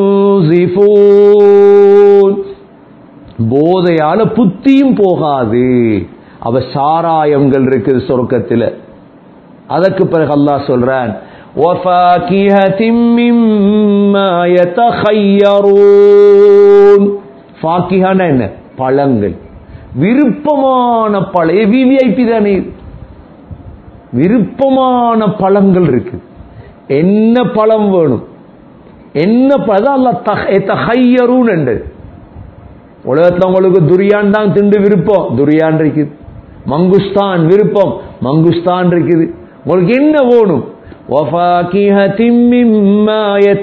யூசிஃபூன் போதையால புத்தியும் போகாது அவ சாராயங்கள் இருக்குது சொர்க்கத்தில் அதற்கு பிறகு அல்லாஹ் சொல்றான் وَفَاكِهَةٍ مِّمَّا يَتَخَيَّرُونَ ஃபாக்கிஹான என்ன பழங்கள் விருப்பமான பழ விவிஐபி தானே இது. விருப்பமான பழங்கள் இருக்கு என்ன பழம் வேணும் என்ன பழம் அல்ல தஹையரும் என்றது உலகத்துல உங்களுக்கு துரியான் தான் திண்டு விருப்பம் துரியான் இருக்குது மங்குஸ்தான் விருப்பம் மங்குஸ்தான் இருக்குது உங்களுக்கு என்ன வேணும் وَفَاكِهَةٍ مِّمَّا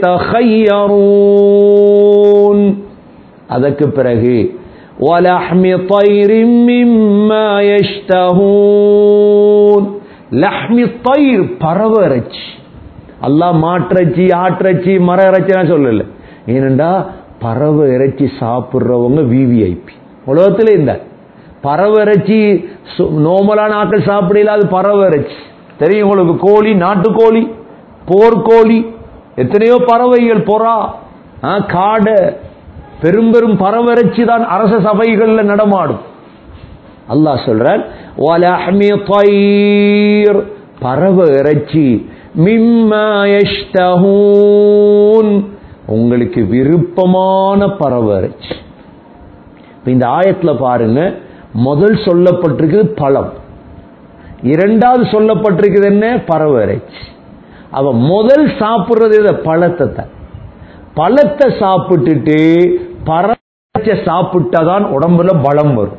يَتَخَيَّرُونَ அதற்கு பிறகு وَلَحْمِ طَيْرٍ مِّمَّا يَشْتَهُونَ லஹ்மி தயிர் பறவை இறைச்சி அல்லாஹ் மாட்டிறைச்சி ஆட்டிறைச்சி மர இறைச்சிலாம் சொல்லல ஏனெண்டா பறவை இறைச்சி சாப்பிடுறவங்க விவிஐபி உலகத்துல இந்த பறவை இறைச்சி நோமலான ஆட்கள் சாப்பிடல அது பறவை இறைச்சி தெரியும் உங்களுக்கு கோழி நாட்டுக்கோழி போர்க்கோழி எத்தனையோ பறவைகள் புறா ஆ, காடை பெரும் பெரும் பறவை இறைச்சி தான் அரச சபைகள்ல நடமாடும் அல்லாஹ் சொல்றான் வலஹ்மி தயிர் பறவை இறைச்சி மிம்மா யஷ்தஹூன் உங்களுக்கு விருப்பமான பறவை இறைச்சி இப்ப இந்த ஆயத்துல பாருங்க முதல் சொல்லப்பட்டிருக்குது பழம் இரண்டாவது சொல்லப்பட்டிருக்குது என்ன பறவை இறைச்சி அவ முதல் சாப்பிடுறது இத பழத்தை தான் பழத்தை சாப்பிட்டுட்டு பறவை சாப்பிட்டாதான் உடம்புல பலம் வரும்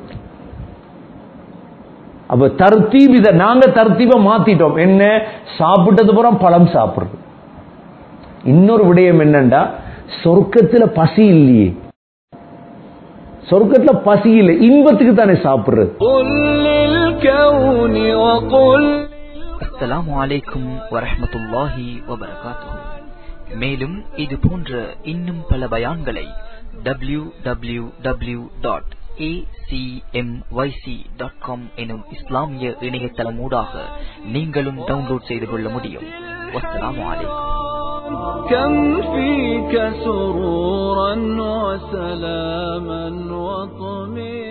அப்ப தர்த்தீப் இத நாங்க தர்த்தீப மாத்திட்டோம் என்ன சாப்பிட்டது புறம் பழம் சாப்பிடுறது இன்னொரு விடயம் என்னண்டா சொர்க்கத்துல பசி இல்லையே சொர்க்கத்துல பசி இல்லை இன்பத்துக்கு தானே சாப்பிடுறது قل للكون وقل அஸ்ஸலாமு அலைக்கும் வரஹ்மத்துல்லாஹி வபரகாத்துஹு மேலும் இது போன்ற இன்னும் பல பயான்களை W W W dot dot com எனும் இஸ்லாமிய இணையதளம் ஊடாக நீங்களும் டவுன்லோட் செய்து கொள்ள முடியும் வஸ்ஸலாமு அலைக்கும் كم فيك سرورا وسلاما وطمئنا